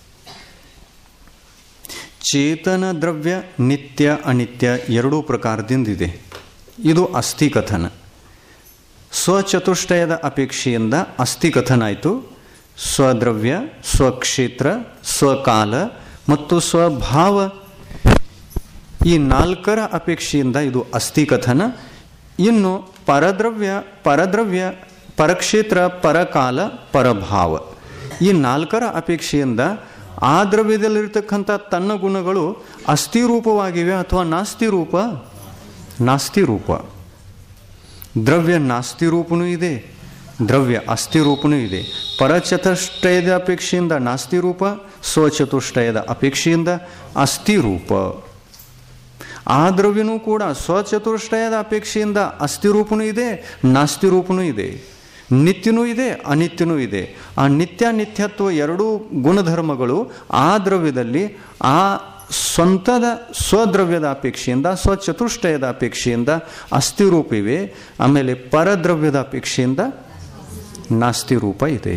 ಚೇತನ ದ್ರವ್ಯ ನಿತ್ಯ ಅನಿತ್ಯ ಎರಡೂ ಪ್ರಕಾರದಿಂದಿದೆ ಇದು ಅಸ್ಥಿ ಕಥನ ಸ್ವಚತುಷ್ಟಯದ ಅಪೇಕ್ಷೆಯಿಂದ ಅಸ್ಥಿ ಕಥನ ಆಯಿತು ಸ್ವದ್ರವ್ಯ ಸ್ವಕ್ಷೇತ್ರ ಸ್ವಕಾಲ ಮತ್ತು ಸ್ವಭಾವ ಈ ನಾಲ್ಕರ ಅಪೇಕ್ಷೆಯಿಂದ ಇದು ಅಸ್ಥಿ ಕಥನ ಇನ್ನು ಪರದ್ರವ್ಯ ಪರದ್ರವ್ಯ ಪರಕ್ಷೇತ್ರ ಪರಕಾಲ ಪರಭಾವ ಈ ನಾಲ್ಕರ ಅಪೇಕ್ಷೆಯಿಂದ ಆ ದ್ರವ್ಯದಲ್ಲಿರ್ತಕ್ಕಂಥ ತನ್ನ ಗುಣಗಳು ಅಸ್ಥಿರೂಪವಾಗಿವೆ ಅಥವಾ ನಾಸ್ತಿ ರೂಪ ನಾಸ್ತಿ ರೂಪ ದ್ರವ್ಯ ನಾಸ್ತಿ ರೂಪನೂ ಇದೆ ದ್ರವ್ಯ ಅಸ್ಥಿ ರೂಪನೂ ಇದೆ ಪರಚತುಷ್ಟಯದ ಅಪೇಕ್ಷೆಯಿಂದ ನಾಸ್ತಿ ರೂಪ ಸ್ವಚತುಷ್ಟಯದ ಅಪೇಕ್ಷೆಯಿಂದ ಅಸ್ಥಿ ರೂಪ ಆ ದ್ರವ್ಯನೂ ಕೂಡ ಸ್ವಚತುಷ್ಟಯದ ಅಪೇಕ್ಷೆಯಿಂದ ಅಸ್ಥಿ ರೂಪನೂ ಇದೆ ನಾಸ್ತಿ ರೂಪನೂ ಇದೆ ನಿತ್ಯನೂ ಇದೆ ಅನಿತ್ಯನೂ ಇದೆ ಆ ನಿತ್ಯ ನಿತ್ಯತ್ವ ಎರಡೂ ಗುಣಧರ್ಮಗಳು ಆ ದ್ರವ್ಯದಲ್ಲಿ ಆ ಸ್ವಂತದ ಸ್ವದ್ರವ್ಯದ ಅಪೇಕ್ಷೆಯಿಂದ ಸ್ವಚತುಷ್ಟಯದ ಅಪೇಕ್ಷೆಯಿಂದ ಅಸ್ಥಿ ರೂಪ ಇವೆ ಆಮೇಲೆ ಪರದ್ರವ್ಯದ ಅಪೇಕ್ಷೆಯಿಂದ ನಾಸ್ತಿ ರೂಪ ಇದೆ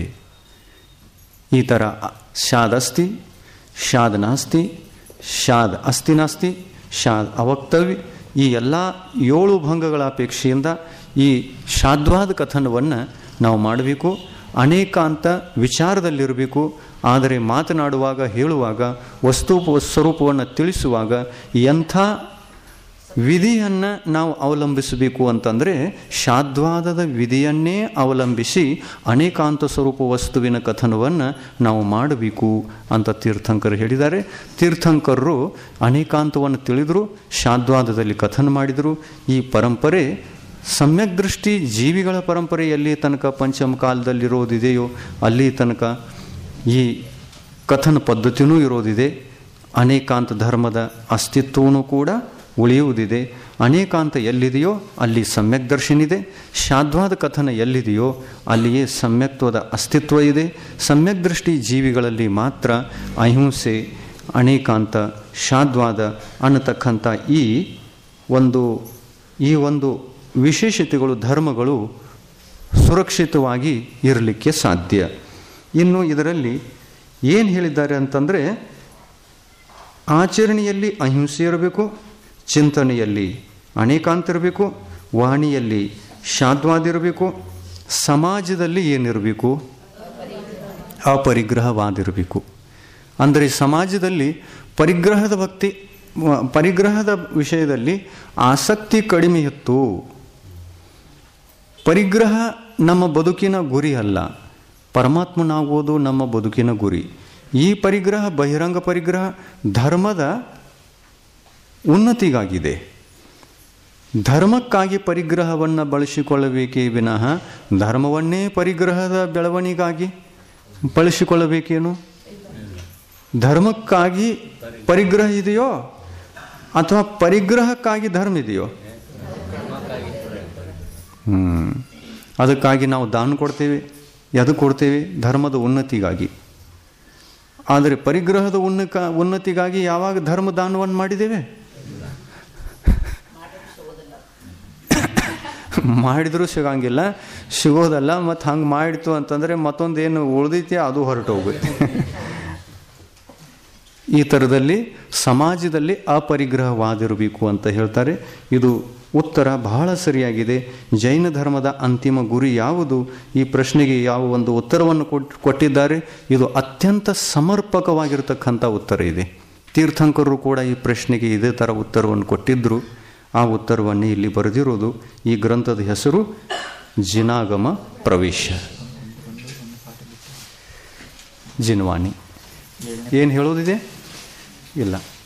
ಈ ಥರ ಶಾದ್ ಅಸ್ತಿ ಶಾದ್ ನಾಸ್ತಿ ಶಾದ್ ಅಸ್ತಿ ನಾಸ್ತಿ ಶಾದ್ ಅವಕ್ತವ್ಯ ಈ ಎಲ್ಲ ಏಳು ಭಂಗಗಳ ಅಪೇಕ್ಷೆಯಿಂದ ಈ ಶಾದ್ವಾದ ಕಥನವನ್ನು ನಾವು ಮಾಡಬೇಕು ಅನೇಕಾಂತ ವಿಚಾರದಲ್ಲಿರಬೇಕು ಆದರೆ ಮಾತನಾಡುವಾಗ ಹೇಳುವಾಗ ವಸ್ತು ಸ್ವರೂಪವನ್ನು ತಿಳಿಸುವಾಗ ಎಂಥ ವಿಧಿಯನ್ನು ನಾವು ಅವಲಂಬಿಸಬೇಕು ಅಂತಂದರೆ ಶಾದ್ವಾದದ ವಿಧಿಯನ್ನೇ ಅವಲಂಬಿಸಿ ಅನೇಕಾಂತ ಸ್ವರೂಪ ವಸ್ತುವಿನ ಕಥನವನ್ನು ನಾವು ಮಾಡಬೇಕು ಅಂತ ತೀರ್ಥಂಕರು ಹೇಳಿದ್ದಾರೆ ತೀರ್ಥಂಕರರು ಅನೇಕಾಂತವನ್ನು ತಿಳಿದರು ಶಾದ್ವಾದದಲ್ಲಿ ಕಥನ ಮಾಡಿದರು ಈ ಪರಂಪರೆ ಸಮ್ಯಕ್ ದೃಷ್ಟಿ ಜೀವಿಗಳ ಪರಂಪರೆ ಎಲ್ಲಿ ತನಕ ಪಂಚಮ ಕಾಲದಲ್ಲಿರೋದಿದೆಯೋ ಅಲ್ಲಿ ತನಕ ಈ ಕಥನ ಪದ್ಧತಿಯೂ ಇರೋದಿದೆ ಅನೇಕಾಂತ ಧರ್ಮದ ಅಸ್ತಿತ್ವವೂ ಕೂಡ ಉಳಿಯುವುದಿದೆ ಅನೇಕಾಂತ ಎಲ್ಲಿದೆಯೋ ಅಲ್ಲಿ ಸಮ್ಯಕ್ ದರ್ಶನಿದೆ ಶಾದ್ವಾದ ಕಥನ ಎಲ್ಲಿದೆಯೋ ಅಲ್ಲಿಯೇ ಸಮ್ಯಕ್ತ್ವದ ಅಸ್ತಿತ್ವ ಇದೆ ಸಮ್ಯಕ್ ದೃಷ್ಟಿ ಜೀವಿಗಳಲ್ಲಿ ಮಾತ್ರ ಅಹಿಂಸೆ ಅನೇಕಾಂತ ಶಾದ್ವಾದ ಅನ್ನತಕ್ಕಂಥ ಈ ಒಂದು ಈ ಒಂದು ವಿಶೇಷತೆಗಳು ಧರ್ಮಗಳು ಸುರಕ್ಷಿತವಾಗಿ ಇರಲಿಕ್ಕೆ ಸಾಧ್ಯ ಇನ್ನು ಇದರಲ್ಲಿ ಏನು ಹೇಳಿದ್ದಾರೆ ಅಂತಂದರೆ ಆಚರಣೆಯಲ್ಲಿ ಅಹಿಂಸೆ ಇರಬೇಕು ಚಿಂತನೆಯಲ್ಲಿ ಅನೇಕಾಂತ ಇರಬೇಕು ವಾಣಿಯಲ್ಲಿ ಶಾದ್ವಾದಿರಬೇಕು ಸಮಾಜದಲ್ಲಿ ಏನಿರಬೇಕು ಅಪರಿಗ್ರಹವಾದಿರಬೇಕು ಅಂದರೆ ಸಮಾಜದಲ್ಲಿ ಪರಿಗ್ರಹದ ಭಕ್ತಿ ಪರಿಗ್ರಹದ ವಿಷಯದಲ್ಲಿ ಆಸಕ್ತಿ ಕಡಿಮೆ ಇತ್ತು ಪರಿಗ್ರಹ ನಮ್ಮ ಬದುಕಿನ ಗುರಿ ಅಲ್ಲ ಪರಮಾತ್ಮನಾಗುವುದು ನಮ್ಮ ಬದುಕಿನ ಗುರಿ ಈ ಪರಿಗ್ರಹ ಬಹಿರಂಗ ಪರಿಗ್ರಹ ಧರ್ಮದ ಉನ್ನತಿಗಾಗಿದೆ ಧರ್ಮಕ್ಕಾಗಿ ಪರಿಗ್ರಹವನ್ನು ಬಳಸಿಕೊಳ್ಳಬೇಕೇ ವಿನಃ ಧರ್ಮವನ್ನೇ ಪರಿಗ್ರಹದ ಬೆಳವಣಿಗಾಗಿ ಬಳಸಿಕೊಳ್ಳಬೇಕೇನು ಧರ್ಮಕ್ಕಾಗಿ ಪರಿಗ್ರಹ ಇದೆಯೋ ಅಥವಾ ಪರಿಗ್ರಹಕ್ಕಾಗಿ ಧರ್ಮ ಇದೆಯೋ ಹ್ಮ್ ಅದಕ್ಕಾಗಿ ನಾವು ದಾನ ಕೊಡ್ತೇವೆ ಎದು ಕೊಡ್ತೇವೆ ಧರ್ಮದ ಉನ್ನತಿಗಾಗಿ ಆದರೆ ಪರಿಗ್ರಹದ ಉನ್ನಕ ಉನ್ನತಿಗಾಗಿ ಯಾವಾಗ ಧರ್ಮ ದಾನವನ್ನು ಮಾಡಿದ್ದೇವೆ ಮಾಡಿದರೂ ಸಿಗಂಗಿಲ್ಲ ಸಿಗೋದಲ್ಲ ಮತ್ತು ಹಂಗೆ ಮಾಡಿತು ಅಂತಂದರೆ ಮತ್ತೊಂದು ಏನು ಉಳ್ದೈತಿ ಅದು ಹೊರಟು ಹೋಗುತ್ತೆ ಈ ಥರದಲ್ಲಿ ಸಮಾಜದಲ್ಲಿ ಅಪರಿಗ್ರಹವಾದಿರಬೇಕು ಅಂತ ಹೇಳ್ತಾರೆ ಇದು ಉತ್ತರ ಬಹಳ ಸರಿಯಾಗಿದೆ ಜೈನ ಧರ್ಮದ ಅಂತಿಮ ಗುರಿ ಯಾವುದು ಈ ಪ್ರಶ್ನೆಗೆ ಯಾವ ಒಂದು ಉತ್ತರವನ್ನು ಕೊಟ್ಟಿದ್ದಾರೆ ಇದು ಅತ್ಯಂತ ಸಮರ್ಪಕವಾಗಿರತಕ್ಕಂಥ ಉತ್ತರ ಇದೆ ತೀರ್ಥಂಕರರು ಕೂಡ ಈ ಪ್ರಶ್ನೆಗೆ ಇದೇ ಥರ ಉತ್ತರವನ್ನು ಕೊಟ್ಟಿದ್ದರು ಆ ಉತ್ತರವನ್ನೇ ಇಲ್ಲಿ ಬರೆದಿರೋದು ಈ ಗ್ರಂಥದ ಹೆಸರು ಜಿನಾಗಮ ಪ್ರವೇಶ ಜಿನ್ವಾಣಿ ಏನು ಹೇಳೋದಿದೆ ಇಲ್ಲ